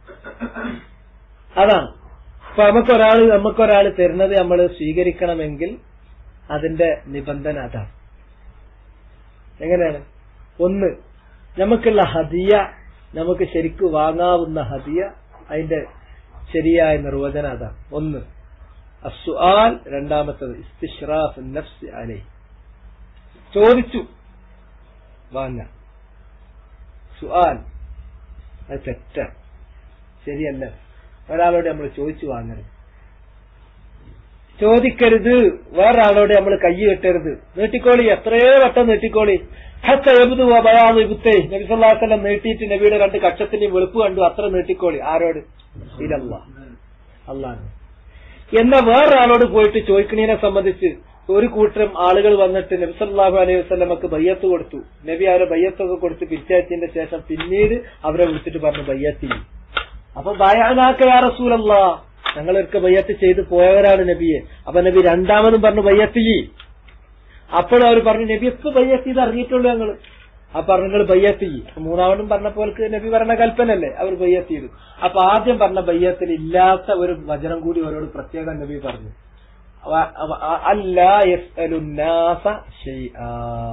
അതാണ് ഇപ്പൊ നമുക്കൊരാള് നമുക്കൊരാള് തരുന്നത് നമ്മൾ സ്വീകരിക്കണമെങ്കിൽ അതിന്റെ നിബന്ധന അതാണ് എങ്ങനെയാണ് ഒന്ന് നമുക്കുള്ള ഹദിയ നമുക്ക് ശരിക്ക് വാങ്ങാവുന്ന ഹദിയ അതിന്റെ ശരിയായ നിർവചനം അതാണ് ഒന്ന് അസുആൽ രണ്ടാമത്തത് ഇസ്തിഷ്റാഫ് നഫ്സ് അലൈ ചോദിച്ചു വാങ്ങാൻ സുആൽ അത് തെറ്റാണ് ശരിയല്ല ഒരാളോട് നമ്മൾ ചോദിച്ചു വാങ്ങരുത് ചോദിക്കരുത് വേറൊരാളോട് നമ്മൾ കൈ കെട്ടരുത് നീട്ടിക്കോളി എത്രയോ വട്ടം നീട്ടിക്കോളി ഹത്ത എബുദു ബയാദ് ഇബുത്തേ നബി സല്ലല്ലാഹു അലൈഹി വസല്ലം നീട്ടിയിട്ട് നബിയുടെ രണ്ട് കക്ഷത്തിന്റെയും വെളുപ്പ് കണ്ടു അത്ര നീട്ടിക്കോളി ആരോട് ഇലല്ല അള്ളാഹ് എന്ന വേറൊരാളോട് പോയിട്ട് ചോദിക്കണീനെ സംബന്ധിച്ച് ഒരു കൂട്ടം ആളുകൾ വന്നിട്ട് നബി സല്ലല്ലാഹു അലൈഹി വസല്ലമക്ക് ബയ്യത്ത് കൊടുത്തു നബി അവരെ ബയ്യത്തൊക്കെ കൊടുത്ത് പിരിച്ചയച്ചതിന്റെ ശേഷം പിന്നീട് അവരെ വിളിച്ചിട്ട് പറഞ്ഞു ബയ്യത്തി അപ്പൊ ബയാനാക്ക യാ റസൂലല്ല ഞങ്ങളൊക്കെ ബയ്യത്ത് ചെയ്ത് പോയവരാണ് നബിയെ അപ്പൊ നബി രണ്ടാമതും പറഞ്ഞു ബയ്യത്ത് ചെയ്യ് അപ്പോഴും അവർ പറഞ്ഞു നബി ഒക്കെ ബയ്യത്ത് ചെയ്ത് അറിഞ്ഞിട്ടുള്ളൂ ഞങ്ങള് ആ പറഞ്ഞങ്ങൾ ബയ്യത്ത് ചെയ്യ് അപ്പൊ മൂന്നാമതും പറഞ്ഞപ്പോൾ നബി പറഞ്ഞ കൽപ്പനല്ലേ അവർ ബയ്യത്ത് ചെയ്തു അപ്പൊ ആദ്യം പറഞ്ഞ ബയ്യത്തിൽ ഇല്ലാത്ത ഒരു വചനം കൂടി അവരോട് പ്രത്യേകം നബി പറഞ്ഞു അവ- അവ- അല്ലാ യസ്അലുന്നാസ ശൈആ.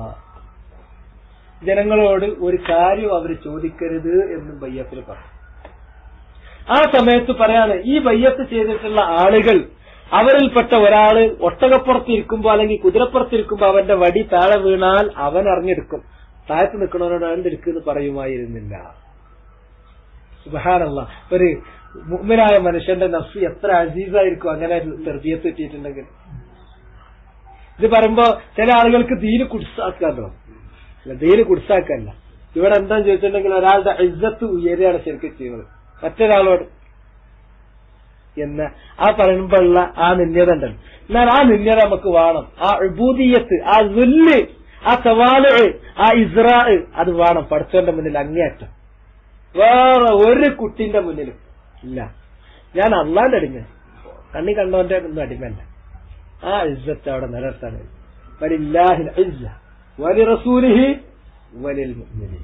ജനങ്ങളോട് ഒരു കാര്യം അവർ ചോദിക്കരുത് എന്നും ബയ്യത്തിൽ പറഞ്ഞു ആ സമയത്ത് പറയാണ് ഈ ബയ്യത്ത് ചെയ്തിട്ടുള്ള ആളുകൾ അവരിൽപ്പെട്ട ഒരാള് ഒട്ടകപ്പുറത്ത് ഇരിക്കുമ്പോ അല്ലെങ്കിൽ കുതിരപ്പുറത്ത് ഇരിക്കുമ്പോ അവന്റെ വടി താഴെ വീണാൽ അവൻ അറിഞ്ഞെടുക്കും താഴത്ത് നിൽക്കുന്നവനോട് അവൻ എടുക്കുമെന്ന് പറയുമായിരുന്നില്ല സുബഹാനല്ല ഒരു മുഗ്മിനായ മനുഷ്യന്റെ നഫ്സ് എത്ര അസീസായിരിക്കും അങ്ങനെ തെർബിയത്ത് കിട്ടിയിട്ടുണ്ടെങ്കിൽ ഇത് പറയുമ്പോ ചില ആളുകൾക്ക് ദീന് കുടിസാക്കാന്നോ അല്ല ദീന് കുടിസാക്കല്ല ഇവിടെ എന്താന്ന് ചോദിച്ചിട്ടുണ്ടെങ്കിൽ ഒരാളുടെ ഇജ്ജത്ത് ഉയരുകയാണ് ശരിക്കും ചെയ്യുന്നത് മറ്റൊരാളോട് എന്ന് ആ പറയുമ്പോഴുള്ള ആ നിന്യത ഉണ്ടല്ലോ എന്നാൽ ആ നിന്യത നമുക്ക് വേണം ആ ഉബൂദിയത്ത് ആ ദുല്ല് ആ തവാല് ആ ഇസ്രാ അത് വേണം പഠിച്ചവന്റെ മുന്നിൽ അങ്ങേയറ്റം വേറെ ഒരു കുട്ടിന്റെ മുന്നിലും ഇല്ല ഞാൻ അള്ളാന്റെ അടിമ കണ്ണി കണ്ടവന്റെ ഒന്നും അടിമല്ല ആ ഇസ്സത്ത് അവിടെ നിലനിർത്താൻ വലില്ലാഹിൽ ഇസ്സ വലി റസൂലിഹി വലിൽ മുഅ്മിനീൻ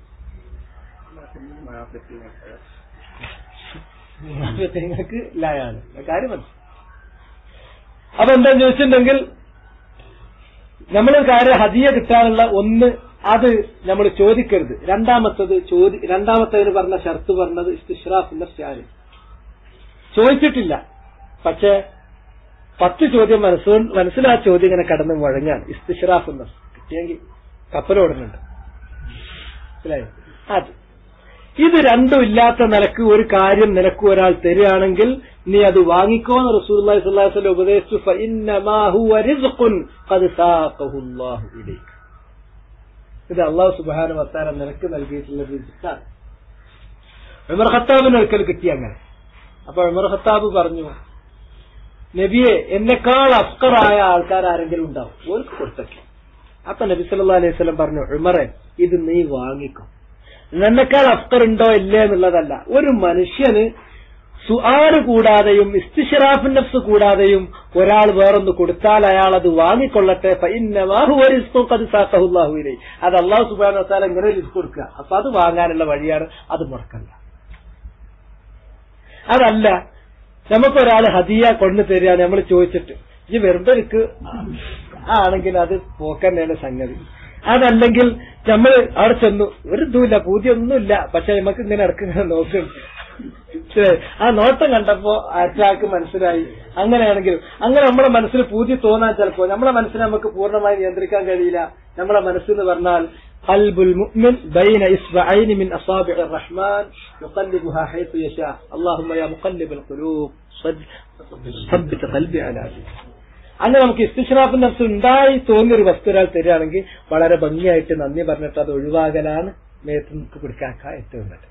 നിങ്ങൾക്ക് ലായാണ് കാര്യം മനസ്സിലായി അപ്പൊ എന്താ ചോദിച്ചിട്ടുണ്ടെങ്കിൽ നമ്മൾ കാര്യം ഹദിയ കിട്ടാനുള്ള ഒന്ന് അത് നമ്മൾ ചോദിക്കരുത് രണ്ടാമത്തത് ചോദി രണ്ടാമത്തതിന് പറഞ്ഞ ഷർത്ത് പറഞ്ഞത് ഇസ്തിഷ്റാഫിന്റെ ഷാരി ചോദിച്ചിട്ടില്ല പക്ഷേ പത്ത് ചോദ്യം മനസ്സു മനസ്സിലാ ചോദ്യം ഇങ്ങനെ കടന്ന് മുഴങ്ങാൻ ഇസ്തിഷ്റാഫ് എന്ന് കിട്ടിയെങ്കിൽ കപ്പലോടുന്നുണ്ട് മനസ്സിലായോ അത് ഇത് രണ്ടും ഇല്ലാത്ത നിലക്ക് ഒരു കാര്യം നിനക്ക് ഒരാൾ തരികയാണെങ്കിൽ നീ അത് വാങ്ങിക്കോ എന്ന് റസൂലുള്ളാഹി സ്വല്ലല്ലാഹു അലൈഹി വസല്ലം ഉപദേശിച്ചു ഫഇന്നമാ ഹുവ റിസ്ഖുൻ ഖദ് സാഖഹു അല്ലാഹു ഇലൈക ഇത് അള്ളാഹു സുബ്ഹാനഹു വതആല നിനക്ക് നൽകിയിട്ടുള്ള റിസ്ഖാണ് ഉമർ ഖത്താബിന് ഒരിക്കൽ കിട്ടി അങ്ങനെ അപ്പൊ ഉമർ ഖത്താബ് പറഞ്ഞു നബിയെ എന്നെക്കാൾ അഫ്കറായ ആൾക്കാർ ആരെങ്കിലും ഉണ്ടാവും ഓർക്ക് കൊടുത്തൊക്കെ അപ്പൊ നബി സല്ലല്ലാഹു അലൈഹി വസല്ലം പറഞ്ഞു ഉമറെ ഇത് നീ വാങ്ങിക്കോ നിന്നെക്കാൾ അഫ്കർ ഉണ്ടോ ഇല്ലേ എന്നുള്ളതല്ല ഒരു മനുഷ്യന് സുആറ് കൂടാതെയും ഇസ്തിഷറാഫിൻ നഫ്സ് കൂടാതെയും ഒരാൾ വേറൊന്ന് കൊടുത്താൽ അയാൾ അത് വാങ്ങിക്കൊള്ളട്ടെ ഫഇന്നമാഹുവരിസ്തുഖദ്സാഖഹുല്ലാഹുവിനെ അത് അള്ളാഹു സുബാന വത്താല ഇങ്ങനെ റിസ്ക് കൊടുക്കുക അപ്പൊ അത് വാങ്ങാനുള്ള വഴിയാണ് അത് മുടക്കല്ല അതല്ല നമുക്കൊരാൾ ഹദിയ കൊണ്ടു തരിക നമ്മൾ ചോദിച്ചിട്ട് ഈ വെറുതെ എനിക്ക് ആണെങ്കിൽ അത് പോക്കന്നെയാണ് സംഗതി അതല്ലെങ്കിൽ നമ്മൾ അവിടെ ചെന്നു ഒരു ഇതുമില്ല പൂതിയൊന്നുമില്ല പക്ഷെ നമുക്ക് ഇങ്ങനെ ഇടക്ക് ഇങ്ങനെ നോക്കും ആ നോട്ടം കണ്ടപ്പോ അറ്റാക്ക് മനസ്സിലായി അങ്ങനെയാണെങ്കിൽ അങ്ങനെ നമ്മുടെ മനസ്സിൽ പൂതി തോന്നാൻ ചിലപ്പോ നമ്മുടെ മനസ്സിനെ നമുക്ക് പൂർണ്ണമായി നിയന്ത്രിക്കാൻ കഴിയില്ല നമ്മുടെ മനസ്സെന്ന് പറഞ്ഞാൽ قلب المؤمن بين إصبعين من أصابع الرحمن يقلبها حيث يشاء اللهم يا مقلب القلوب ثبت قلبي على دينك അങ്ങനെ നമുക്ക് ഇസ്തിഷ്റാഫിന്റെ നഫ്സ് ഉണ്ടായി തോന്നിയൊരു വസ്തു ഒരാൾ തരികയാണെങ്കിൽ വളരെ ഭംഗിയായിട്ട് നന്ദി പറഞ്ഞിട്ട് അത് ഒഴിവാകലാണ് മേത്ത് നമുക്ക് പിടിക്കാക്ക ഏറ്റവും നല്ലത്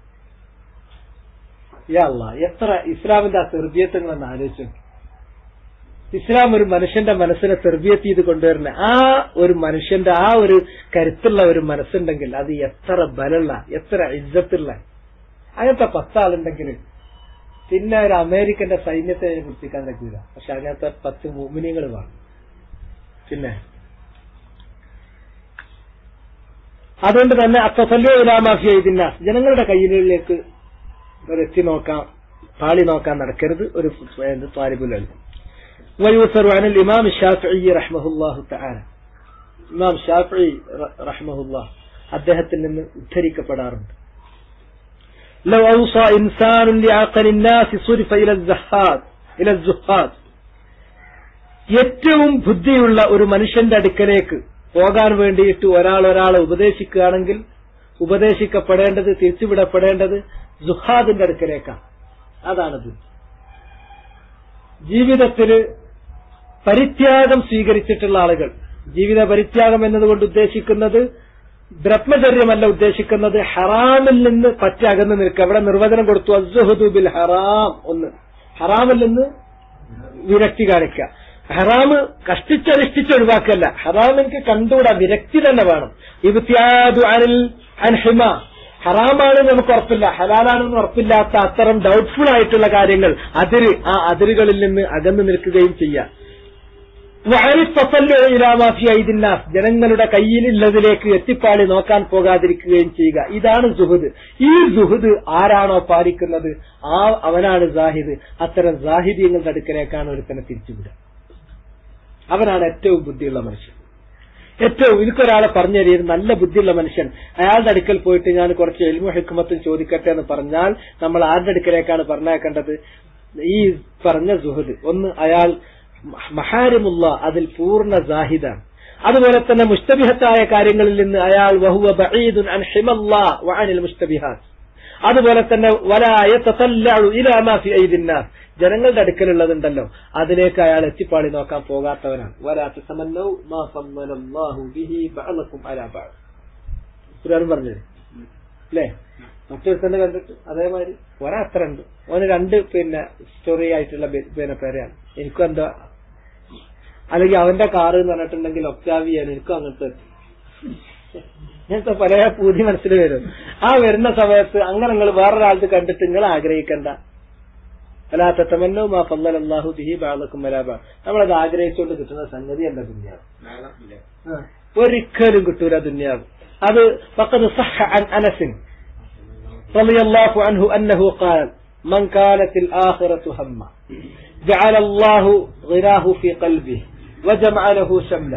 യാ അല്ലാ എത്ര ഇസ്ലാമിന്റെ ആ തെർബിയത്തുകളെന്ന് ആലോചിച്ചു ഇസ്ലാം ഒരു മനുഷ്യന്റെ മനസ്സിനെ തെർബിയത്ത് ചെയ്ത് കൊണ്ടുവരുന്ന ആ ഒരു മനുഷ്യന്റെ ആ ഒരു കരുത്തുള്ള ഒരു മനസ്സുണ്ടെങ്കിൽ അത് എത്ര ബലുള്ള എത്ര ഇജ്ജത്തുള്ള അങ്ങനത്തെ പത്താളുണ്ടെങ്കിൽ പിന്നെ ഒരു അമേരിക്കന്റെ സൈന്യത്തെ കുറിപ്പിക്കാൻ കഴിയില്ല പക്ഷെ അങ്ങനത്തെ പത്ത് മൂമിനികൾ വേണം പിന്നെ അതുകൊണ്ട് തന്നെ അത്തസല്ലോ ഇലാമാഫിയ ഇതിന്ന ജനങ്ങളുടെ കയ്യിലേക്ക് ഒരു എത്തി നോക്കാം പാളി നോക്കാൻ നടക്കരുത് ഒരു താലിബുലൽ ويؤثر عن الإمام الشافعي رحمه الله تعالى ഇമാം ഷാഫി റഹ്മഹുല്ല അദ്ദേഹത്തിൽ നിന്ന് ഉദ്ധരിക്കപ്പെടാറുണ്ട് لو أوصى إنسان لعقل الناس صرف إلى الزهاد إلى الزهاد ഏറ്റവും ബുദ്ധിയുള്ള ഒരു മനുഷ്യന്റെ അടുക്കലേക്ക് പോകാൻ വേണ്ടിയിട്ട് ഒരാൾ ഒരാളെ ഉപദേശിക്കുകയാണെങ്കിൽ ഉപദേശിക്കപ്പെടേണ്ടത് തിരിച്ചുവിടപ്പെടേണ്ടത് ജുഹാദിന്റെ അടുക്കലേക്കാണ് അതാണ് ബുദ്ധി ജീവിതത്തില് പരിത്യാഗം സ്വീകരിച്ചിട്ടുള്ള ആളുകൾ ജീവിത പരിത്യാഗം എന്നതുകൊണ്ട് ഉദ്ദേശിക്കുന്നത് ബ്രഹ്മചര്യമല്ല ഉദ്ദേശിക്കുന്നത് ഹറാമിൽ നിന്ന് പറ്റ അകന്ന് നിൽക്കുക അവിടെ നിർവചനം കൊടുത്തു അസുഹദു ബിൽ ഹറാം ഒന്ന് ഹറാമിൽ നിന്ന് വിരക്തി കാണിക്കുക ഹറാമ് കഷ്ടിച്ചരിഷ്ടിച്ച് ഒഴിവാക്കല്ല ഹറാം എനിക്ക് കണ്ടുകൂടാ വിരക്തി തന്നെ വേണം ഇബ്തിയാദു അനിൽ അൻഹിമ ഹറാമാണ് നമുക്ക് ഉറപ്പില്ല ഹലാലാണെന്ന് ഉറപ്പില്ലാത്ത അത്തരം ഡൗട്ട്ഫുൾ ആയിട്ടുള്ള കാര്യങ്ങൾ അതിര് ആ അതിരുകളിൽ നിന്ന് അകന്നു നിൽക്കുകയും ചെയ്യാം ഇലാമാഫിയായിദിന്നാസ് ജനങ്ങളുടെ കയ്യിലുള്ളതിലേക്ക് എത്തിപ്പാളി നോക്കാൻ പോകാതിരിക്കുകയും ചെയ്യുക ഇതാണ് സുഹൃദ് ഈ സുഹൃദ് ആരാണോ പാലിക്കുന്നത് ആ അവനാണ് സാഹിദ് അത്തരം സാഹിദ്യങ്ങളുടെ അടുക്കലേക്കാണ് ഒരുത്തനെ തിരിച്ചുവിടുക അവനാണ് ഏറ്റവും ബുദ്ധിയുള്ള മനുഷ്യൻ ഏറ്റവും എനിക്കൊരാളെ പറഞ്ഞു തരിക നല്ല ബുദ്ധിയുള്ള മനുഷ്യൻ അയാളുടെ അടുക്കൽ പോയിട്ട് ഞാൻ കുറച്ച് എൽമു ഹിക്കുമത്തും ചോദിക്കട്ടെ എന്ന് പറഞ്ഞാൽ നമ്മൾ ആരുടെ അടുക്കലേക്കാണ് പറഞ്ഞേക്കേണ്ടത് ഈ പറഞ്ഞ സുഹൃദ് ഒന്ന് അയാൾ മഹാരിമുള്ള അതിൽ പൂർണ്ണ ജാഹിദാണ് അതുപോലെ തന്നെ മുസ്തബിഹത്തായ കാര്യങ്ങളിൽ നിന്ന് അയാൾ വഹുവ ബഈദുൻ അൻ ഹിമല്ലാ വഅനിൽ മുസ്തബിഹാത്ത് അതുപോലെ തന്നെ വലായ തസല്ലഉ ഇലാ മാ ഫി ഐദിന്നാസ് ജനങ്ങളുടെ അടുക്കലുള്ളതുണ്ടല്ലോ അതിലേക്ക് അയാൾ എത്തിപ്പാളി നോക്കാൻ പോകാത്തവനാണ് വലാ തസമന്നൗ മാ ഫമ്മലല്ലാഹു ബിഹി ബഅലക്കും അലാ ബഅദ് ഖുർആൻ പറഞ്ഞത് അല്ലേ മറ്റൊരുത്തന്നെ കണ്ടിട്ട് അതേമാതിരി ഒരാ അത്ര ഉണ്ട് ഓന് രണ്ട് പിന്നെ സ്റ്റോറി ആയിട്ടുള്ള ബെ- പിന്നെ പേരാണ് എനിക്കും എന്താ അല്ലെങ്കിൽ അവന്റെ കാറ് എന്ന് പറഞ്ഞിട്ടുണ്ടെങ്കിൽ ഒക്ടാവിയാണ് എനിക്കും അങ്ങനത്തെ ഇങ്ങനത്തെ പല പൂതി മനസ്സിൽ വരും ആ വരുന്ന സമയത്ത് അങ്ങനെ നിങ്ങൾ വേറൊരാൾക്ക് കണ്ടിട്ട് നിങ്ങൾ ആഗ്രഹിക്കണ്ട അല്ലാ തത്തമന്നോ മാ ഫല്ലൽ അല്ലാഹു ബിഹി ബഅദക്കും വലാബ നമ്മളത് ആഗ്രഹിച്ചുകൊണ്ട് കിട്ടുന്ന സംഗതി അല്ല ദുനിയാവ് ആ. ഒരിക്കലും കിട്ടൂല ദുനിയാവ് അത് ഫഖദ് صح عن انس رضي الله عنه انه قال من كانت الاخره همه جعل الله غناه في قلبه وجمع له شمله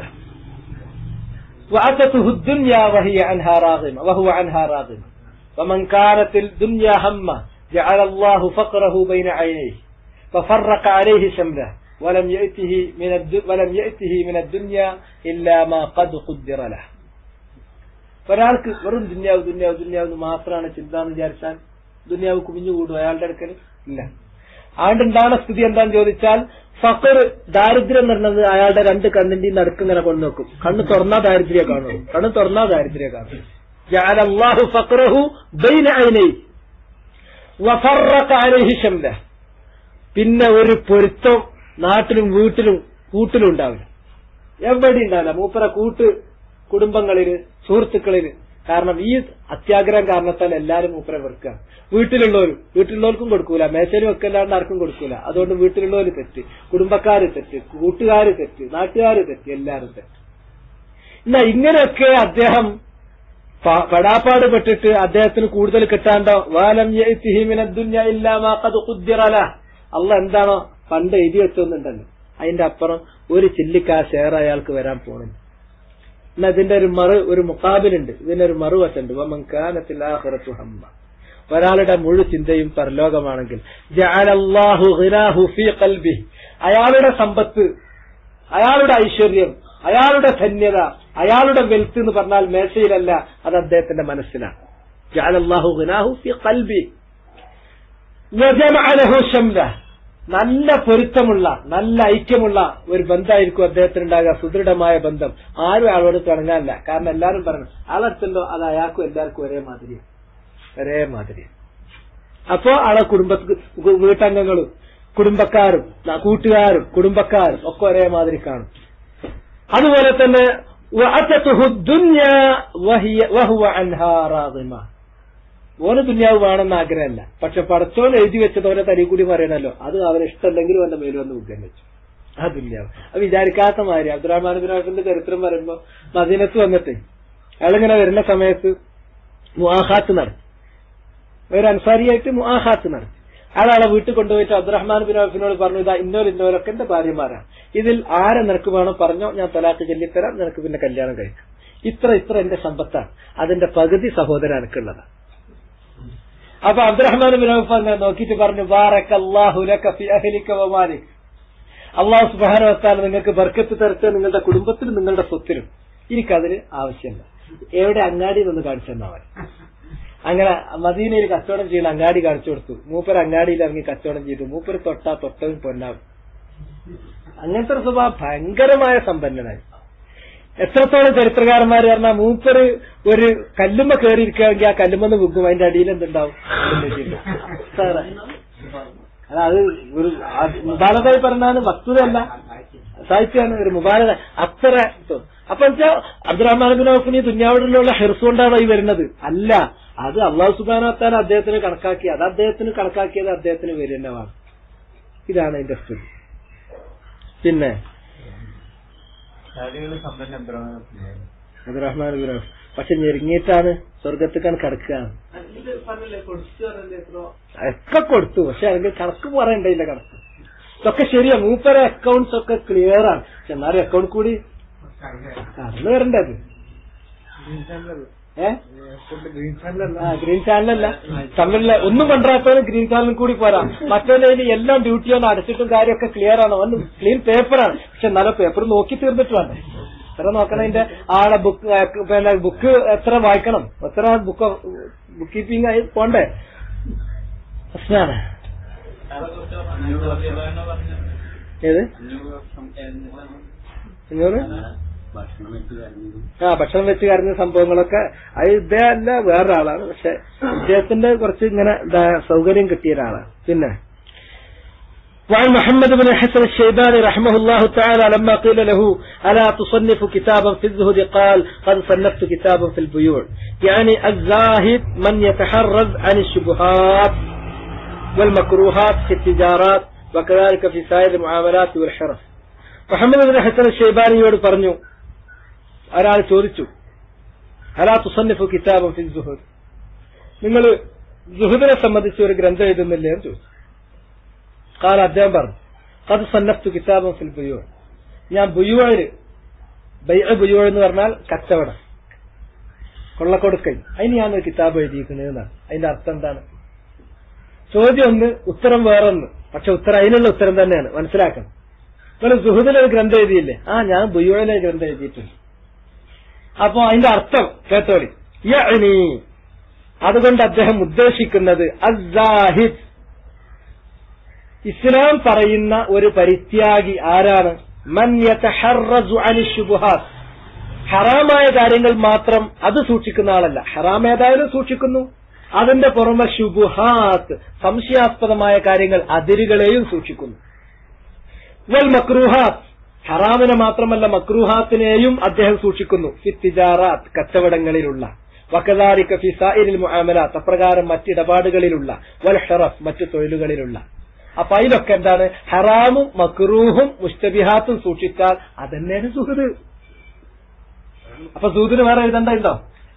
وأتته الدنيا وهي عنها راغمة وهو عنها راغمة ومن كانت الدنيا همه جعل الله فقره بين عينيه ففرق عليه شمله ولم يأته من الد... ولم يأته من الدنيا إلا ما قد قدر له ഒരാൾക്ക് വെറും ദുന്യാവ് ദുന്യാവ് ദുന്യാവ് എന്ന് മാത്രമാണ് ചിന്ത എന്ന് വിചാരിച്ചാൽ ദുന്യാവ് കുമിഞ്ഞു കൂടും അയാളുടെ അടുക്കൽ ഇല്ല ആണ്ടുണ്ടാകുന്ന സ്ഥിതി എന്താന്ന് ചോദിച്ചാൽ ഫക്കർ ദാരിദ്ര്യം എന്ന് പറഞ്ഞത് അയാളുടെ രണ്ട് കണ്ണിന്റെയും നടുക്ക് ഇങ്ങനെ കൊണ്ടു നോക്കും കണ്ണ് തുറന്നാ ദാരിദ്ര്യം കാണും കണ്ണ് തുറന്നാ ദാരിദ്ര്യം കാണും ജഅല അല്ലാഹു ഫഖറഹു ബൈന ഐനൈ വഫറഖ അലൈഹി ശംല പിന്നെ ഒരു പൊരുത്തം നാട്ടിലും വീട്ടിലും കൂട്ടിലും ഉണ്ടാവില്ല എവിടെ ഉണ്ടാവില്ല മൂപ്പര കൂട്ട് കുടുംബങ്ങളില് സുഹൃത്തുക്കളില് കാരണം ഈ അത്യാഗ്രഹം കാരണത്താൽ എല്ലാരും മൂപ്പരെ വെറുക്കുക വീട്ടിലുള്ളവരും വീട്ടിലുള്ളവർക്കും കൊടുക്കൂല മേശയിൽ വെക്കല്ലാണ്ട് ആർക്കും കൊടുക്കൂല അതുകൊണ്ട് വീട്ടിലുള്ളവര് തെറ്റ് കുടുംബക്കാര് തെറ്റ് കൂട്ടുകാര് തെറ്റ് നാട്ടുകാര് തെറ്റ് എല്ലാരും തെറ്റ് എന്നാ ഇങ്ങനെയൊക്കെ അദ്ദേഹം പ- പെടാപ്പാട് പെട്ടിട്ട് അദ്ദേഹത്തിന് കൂടുതൽ കിട്ടാണ്ടോ വാലം യഅ്തിഹിമിനദ്ദുന്യ ഇല്ലാ മാ ഖദ് ഖുദ്ദിറ ലഹ്. അള്ള എന്താണോ പണ്ട് എഴുതി വെച്ചൊന്നുണ്ടല്ലോ അതിന്റെ അപ്പുറം ഒരു ചില്ലിക്കാ ഷെയർ അയാൾക്ക് വരാൻ പോണില്ല എന്നാ ഇതിന്റെ ഒരു മറു ഒരു മുക്കാബിലുണ്ട് ഇതിന്റെ ഒരു മറുവശമുണ്ട് വമൻകാനത്തിൽ ആഖിറത്തു ഹമ്മ ഒരാളുടെ മുഴു ചിന്തയും പരലോകമാണെങ്കിൽ ജഅലല്ലാഹു ഗിനാഹു ഫീ ഖൽബിഹി അയാളുടെ സമ്പത്ത് അയാളുടെ ഐശ്വര്യം അയാളുടെ ധന്യത അയാളുടെ വെൽത്ത് എന്ന് പറഞ്ഞാൽ മേശയിലല്ല അത് അദ്ദേഹത്തിന്റെ മനസ്സിലാണ് ജഅലല്ലാഹു ഗിനാഹു ഫീ ഖൽബി വജമഅ ലഹു ശംല നല്ല പൊരുത്തമുള്ള നല്ല ഐക്യമുള്ള ഒരു ബന്ധമായിരിക്കും അദ്ദേഹത്തിന് ഉണ്ടാകുക സുദൃഢമായ ബന്ധം ആരും അയാളോട് തുടങ്ങാനില്ല കാരണം എല്ലാരും പറഞ്ഞു ആളെടുത്തല്ലോ അത് അയാൾക്കും എല്ലാവർക്കും ഒരേ മാതിരി ഒരേ മാതിരി അപ്പോ ആളെ കുടുംബ വീട്ടംഗങ്ങളും കുടുംബക്കാരും ന- കൂട്ടുകാരും കുടുംബക്കാരും ഒക്കെ ഒരേ മാതിരി കാണും അതുപോലെ തന്നെ വഅതതുഹു ദുന്യ വഹിയ- വഹുവ അൻഹാ റാദിമ ഓന് ദുന്യാവ് വേണമെന്ന് ആഗ്രഹമല്ല പക്ഷെ പടച്ചോൻ എഴുതി വെച്ചത് ഓരോ തരി കൂടി പറയണല്ലോ അത് അവന് ഇഷ്ടമല്ലെങ്കിലും അവന്റെ മേലും വന്ന് മുഖം വെച്ചു ആ ദുന്യാവ് അത് വിചാരിക്കാത്ത മാതിരി അബ്ദുറഹ്മാൻ ബിൻ ഔഫിന്റെ ചരിത്രം പറയുമ്പോ മദീനത്ത് വന്നിട്ട് അയാളിങ്ങനെ വരുന്ന സമയത്ത് മുആഹാത്ത് നടത്തി ഒരു അൻസാരിയായിട്ട് മുആഹാത്ത് നടത്തി അയാളെ വീട്ടിൽ കൊണ്ടുപോയിട്ട് അബ്ദുറഹ്മാൻ ബിൻ ഔഫിനോട് പറഞ്ഞു ഇതാ ഇന്നോലും ഇന്നോലൊക്കെ എന്റെ ഭാര്യമാരാണ് ഇതിൽ ആരെ നിനക്ക് വേണം പറഞ്ഞോ ഞാൻ തലാക്ക് ചൊല്ലിത്തരാം നിനക്ക് പിന്നെ കല്യാണം കഴിക്കാം ഇത്ര ഇത്ര എന്റെ സമ്പത്താണ് അതിന്റെ പകുതി സഹോദരൻ എനിക്കുള്ളതാണ് അപ്പൊ അബ്ദുറഹ്മാൻ ബിൻ ഔഫ് അങ്ങനെ നോക്കിയിട്ട് പറഞ്ഞു ബാറക് അല്ലാഹു ലക ഫി അഹ്ലിക വ മാലിക് അള്ളാഹു സുബ്ഹാനഹു വതആല നിങ്ങൾക്ക് ബർക്കത്ത് തരട്ടെ നിങ്ങളുടെ കുടുംബത്തിലും നിങ്ങളുടെ സ്വത്തിലും എനിക്കതിന് ആവശ്യമില്ല എവിടെ അങ്ങാടി നിന്ന് കാണിച്ചു തന്നാ മതി അങ്ങനെ മദീനയിൽ കച്ചവടം ചെയ്യുന്ന അങ്ങാടി കാണിച്ചു കൊടുത്തു മൂപ്പർ അങ്ങാടിയിൽ ഇറങ്ങി കച്ചവടം ചെയ്തു മൂപ്പർ തൊട്ടാ തൊട്ടവും പൊന്നാവും അങ്ങനത്തെ ഒരു സ്വഭാവം ഭയങ്കരമായ സമ്പന്നനായി എത്രത്തോളം ചരിത്രകാരന്മാർ പറഞ്ഞാൽ മൂപ്പര് ഒരു കല്ലുമ്മ കയറിയിരിക്കുകയാണെങ്കിൽ ആ കല്ലുമെന്ന് വിൽക്കും അതിന്റെ അടിയിൽ എന്തുണ്ടാവും സാറേ അല്ല അത് ഒരു മുബാലതായി പറഞ്ഞാൽ വസ്തുതയല്ല സാഹിത്യമാണ് ഒരു മുബാലത അത്ര ഇത്. അപ്പൊ വെച്ചാൽ അബ്ദുറഹ്മാൻ ബിൻ ഔഫിന് ദുന്യാവിലുള്ള ഹെർസ് കൊണ്ടാണോ ഈ വരുന്നത് അല്ല അത് അള്ളാഹു സുബാനത്താൽ അദ്ദേഹത്തിന് കണക്കാക്കി അത് അദ്ദേഹത്തിന് കണക്കാക്കിയത് അദ്ദേഹത്തിന് വരുന്നതാണ് ഇതാണ് അതിന്റെ സ്ഥിതി പിന്നെ അബ്ദുറഹ്മാൻ ബിൻ ഔഫ് പക്ഷെ ഞെരുങ്ങിയിട്ടാണ് സ്വർഗത്തേക്കാണ് കിടക്കുകയാണ് ഒക്കെ കൊടുത്തു പക്ഷെ അല്ലെങ്കിൽ കണക്ക് പറയണ്ടില്ല കണക്ക് ഇതൊക്കെ ശരിയാ മൂപ്പര അക്കൗണ്ട്സ് ഒക്കെ ക്ലിയർ ആണ് പക്ഷെ എന്നാലും അക്കൗണ്ട് കൂടി കടന്നു വരണ്ടത് ഏ ആ ഗ്രീൻ ചാനലല്ല തമ്മിലുള്ള ഒന്നും കൊണ്ടുവരാത്തവന് ഗ്രീൻ ചാനലും കൂടി പോരാ മറ്റൊരു എല്ലാം ഡ്യൂട്ടി ആണ് അടച്ചിട്ടും കാര്യമൊക്കെ ക്ലിയർ ആണ് ഒന്ന് ക്ലീൻ പേപ്പറാണ് പക്ഷെ എന്നാലും പേപ്പർ നോക്കി തീർന്നിട്ട് വേണ്ടേ എത്ര നോക്കണം അതിന്റെ ആളെ ബുക്ക് പിന്നെ ബുക്ക് എത്ര വായിക്കണം എത്ര ബുക്ക് ബുക്ക് കീപ്പിംഗ് ആയി പോണ്ടേ പ്രശ്നമാണ് ഏത് അഞ്ഞൂറ് ഭക്ഷണം വെച്ച് കരഞ്ഞതും ആ ഭക്ഷണം വെച്ച് കരഞ്ഞ സംഭവങ്ങളൊക്കെ അത് ഇദ്ദേഹം അല്ല വേറൊരാളാണ് പക്ഷെ ഇദ്ദേഹത്തിന്റെ കുറച്ച് ഇങ്ങനെ ദാ- സൗകര്യം കിട്ടിയ ഒരാളാണ് പിന്നെ وعن محمد بن الحسن الشيباني رحمه الله تعالى لما قيل له ألا تصنف كتابا في الزهد قال قد صنفت كتابا في البيوع يعني الزاهد من يتحرز عن الشبهات والمكروهات في التجارات وكذلك في سائر المعاملات والحرف محمد بن الحسن الشيباني യോട് പറഞ്ഞു ഒരാൾ ചോദിച്ചു അലാ തുസന്നിഫു കിതാബം ഫിൽ സുഹുദ് നിങ്ങൾ സുഹുദിനെ സംബന്ധിച്ച് ഒരു ഗ്രന്ഥം എഴുതുന്നില്ലേ എന്ന് ചോദിച്ചു കാല അദ്ദേഹം പറഞ്ഞു അത് സന്നഫ്തു കിതാബം ഫിൽ ബുയോ ഞാൻ ബുയുവയില് ബൈഅ ബുയോ എന്ന് പറഞ്ഞാൽ കച്ചവടം കൊള്ളക്കൊടുക്കൽ അതിന് ഞാനൊരു കിതാബ് എഴുതിയിരിക്കുന്നതെന്നാണ് അതിന്റെ അർത്ഥം എന്താണ് ചോദ്യം ഒന്ന് ഉത്തരം വേറൊന്ന് പക്ഷെ ഉത്തരം അതിനുള്ള ഉത്തരം തന്നെയാണ് മനസ്സിലാക്കണം നിങ്ങൾ സുഹൃദിലൊരു ഗ്രന്ഥം എഴുതിയില്ലേ ആ ഞാൻ ബുയോയിലെ ഗ്രന്ഥം എഴുതിയിട്ടുണ്ട് അപ്പോ അതിന്റെ അർത്ഥം കേട്ടോളി യഅ്നി അതുകൊണ്ട് അദ്ദേഹം ഉദ്ദേശിക്കുന്നത് അസാഹിദ് ഇസ്ലാം പറയുന്ന ഒരു പരിത്യാഗി ആരാണ് മൻ യതഹറസു അനി ശുബുഹാത്ത് ഹറാമായ കാര്യങ്ങൾ മാത്രം അത് സൂക്ഷിക്കുന്ന ആളല്ല ഹറാം ഏതായാലും സൂക്ഷിക്കുന്നു അതിന്റെ പുറമെ ശുബുഹാത്ത് സംശയാസ്പദമായ കാര്യങ്ങൾ അതിരുകളെയും സൂക്ഷിക്കുന്നു വൽ മക്രൂഹാത്ത് ഹറാമിനെ മാത്രമല്ല മക്രൂഹാത്തിനെയും അദ്ദേഹം സൂക്ഷിക്കുന്നു ഫി തിജാറാത്ത് കച്ചവടങ്ങളിലുള്ള വക്കദാരിക ഫി സായിരിൽ മുആമലാത്ത് അപ്രകാരം മറ്റിടപാടുകളിലുള്ള വൽ ഹറഫ് മറ്റു തൊഴിലുകളിലുള്ള അപ്പൊ അതിലൊക്കെ എന്താണ് ഹറാമും മക്രൂഹും മുസ്തബിഹാത്തും സൂക്ഷിച്ചാൽ അതന്നെയാണ് സുഹൃത് അപ്പൊ സുഹൃത്തിന് വേറെ എഴുതണ്ടോ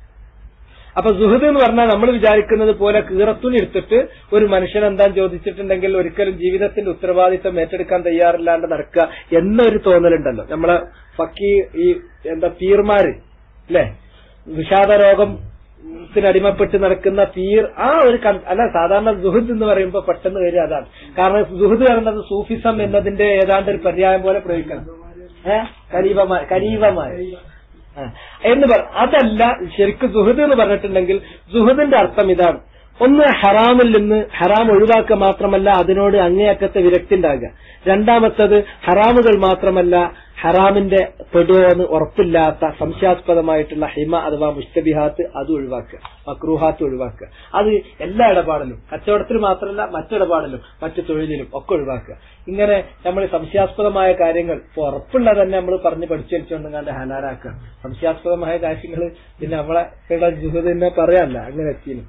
അപ്പൊ സുഹൃദ് എന്ന് പറഞ്ഞാൽ നമ്മൾ വിചാരിക്കുന്നത് പോലെ കീറത്തുണി എടുത്തിട്ട് ഒരു മനുഷ്യൻ എന്താ ചോദിച്ചിട്ടുണ്ടെങ്കിൽ ഒരിക്കലും ജീവിതത്തിന്റെ ഉത്തരവാദിത്തം ഏറ്റെടുക്കാൻ തയ്യാറില്ലാണ്ട് നടക്കുക എന്നൊരു തോന്നലുണ്ടല്ലോ നമ്മളെ ഫക്കി ഈ എന്താ പീർമാര് അല്ലെ വിഷാദ രോഗം അടിമപ്പെട്ട് നടക്കുന്ന പീർ ആ ഒരു കൺ- അല്ല സാധാരണ സുഹൃദ് എന്ന് പറയുമ്പോൾ പെട്ടെന്ന് വരിക അതാണ് കാരണം സുഹൃദ് പറയുന്നത് സൂഫിസം എന്നതിന്റെ ഏതാണ്ട് ഒരു പര്യായം പോലെ പ്രയോഗിക്കണം ഏഹ് കരീവമായ കരീവമായ ആ. എന്ന് പറ അതല്ല ശരിക്കും സുഹൃദ് എന്ന് പറഞ്ഞിട്ടുണ്ടെങ്കിൽ സുഹൃദിന്റെ അർത്ഥം ഇതാണ് ഒന്ന് ഹറാമിൽ നിന്ന് ഹറാം ഒഴിവാക്കുക മാത്രമല്ല അതിനോട് അങ്ങേയറ്റത്തെ വിരക്തി ഉണ്ടാകുക രണ്ടാമത്തത് ഹറാമുകൾ മാത്രമല്ല ഹറാമിന്റെ പെടുവോ എന്ന് ഉറപ്പില്ലാത്ത സംശയാസ്പദമായിട്ടുള്ള ഹിമ അഥവാ മുസ്തബിഹാത്ത് അത് ഒഴിവാക്കുക മക്രൂഹാത്ത് ഒഴിവാക്കുക അത് എല്ലാ ഇടപാടിലും കച്ചവടത്തിൽ മാത്രമല്ല മറ്റിടപാടിലും മറ്റു തൊഴിലിലും ഒക്കെ ഒഴിവാക്കുക ഇങ്ങനെ നമ്മൾ സംശയാസ്പദമായ കാര്യങ്ങൾ ഇപ്പൊ ഉറപ്പുള്ള തന്നെ നമ്മൾ പറഞ്ഞ് പഠിച്ചെടുച്ചുകൊണ്ട് കണ്ട് ഹലാലാക്കുക സംശയാസ്പദമായ കാര്യങ്ങൾ പിന്നെ നമ്മളെ ഇവിടെ ജുഹദിനെ പറയാനല്ല അങ്ങനെ എത്തിയും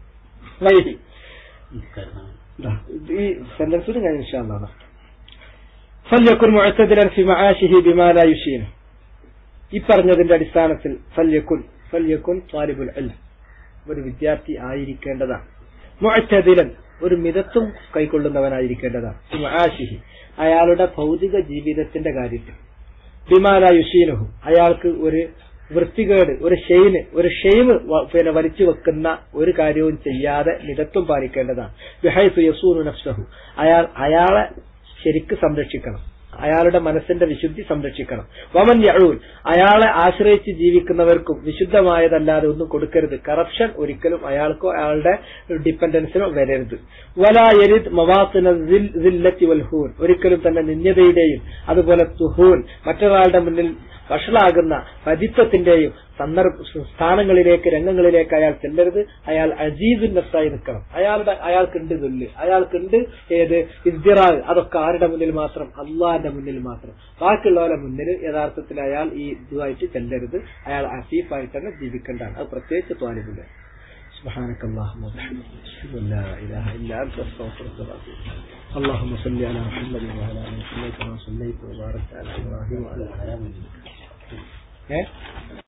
വൈകി നിസ്കരണം ഈ സെന്റൻസ് കൂടി ഞാൻ ഇൻഷാല്ലാ ഫല്യക്കുൻ മുഅത്തദിലൻ ഫി മആശിഹി ബിമാ ലാ യുശീനു ഈ പറഞ്ഞതിന്റെ അടിസ്ഥാനത്തിൽ ഫല്യക്കുൻ ഫല്യക്കുൻ ത്വാലിബുൽ ഇൽം ഒരു വിദ്യാർത്ഥി ആയിരിക്കേണ്ടതാണ് മുഅത്തദിലൻ ഒരു മിതത്വം കൈക്കൊള്ളുന്നവനായിരിക്കേണ്ടതാണ് ഫി മആശിഹി അയാളുടെ ഭൗതിക ജീവിതത്തിന്റെ കാര്യത്തിൽ ബിമാല യുഷീനുഹു അയാൾക്ക് ഒരു വൃത്തികേട് ഒരു ഷെയിന് ഒരു ഷെയിമ് വ- പിന്നെ വലിച്ചു വെക്കുന്ന ഒരു കാര്യവും ചെയ്യാതെ മിതത്വം പാലിക്കേണ്ടതാണ് ബിഹൈസു യസൂനു നഫ്സഹു അയാൾ അയാളെ ശരിക്ക് സംരക്ഷിക്കണം അയാളുടെ മനസ്സിന്റെ വിശുദ്ധി സംരക്ഷിക്കണം വമൻ യഴൂൽ അയാളെ ആശ്രയിച്ച് ജീവിക്കുന്നവർക്കും വിശുദ്ധമായതല്ലാതെ ഒന്നും കൊടുക്കരുത് കറപ്ഷൻ ഒരിക്കലും അയാൾക്കോ അയാളുടെ ഡിപ്പെൻഡൻസിനോ വരരുത് വലാ യരിദ് മവാസിന സില്ലത്തി വൽഹൂൻ ഒരിക്കലും തന്നെ നിന്യതയുടെയും അതുപോലെ തുഹൂൻ മറ്റൊരാളുടെ മുന്നിൽ വഷളാകുന്ന പതിത്വത്തിന്റെയും സന്ദർഭ സ്ഥാനങ്ങളിലേക്ക് രംഗങ്ങളിലേക്ക് അയാൾ ചെല്ലരുത് അയാൾ അജീദുൻ നഫ്സായി നിൽക്കണം അയാളുടെ അയാൾക്കുണ്ട് ദുല്ല് അയാൾക്കുണ്ട് ഏത് ഇസ്തിറാൽ അതൊക്കെ ആരുടെ മുന്നിൽ മാത്രം അള്ളാന്റെ മുന്നിൽ മാത്രം ബാക്കിയുള്ളവരുടെ മുന്നിൽ യഥാർത്ഥത്തിൽ അയാൾ ഈ ഇതുമായിട്ട് ചെല്ലരുത് അയാൾ അസീഫായിട്ട് തന്നെ ജീവിക്കേണ്ടതാണ് അത് പ്രത്യേകിച്ച് ത്വാലിബില്ല سبحانك اللهم وبحمدك اشهد ان لا اله الا انت استغفرك واتوب اليك اللهم صل على محمد وعلى ال محمد كما صليت وباركت على ابراهيم وعلى ال ابراهيم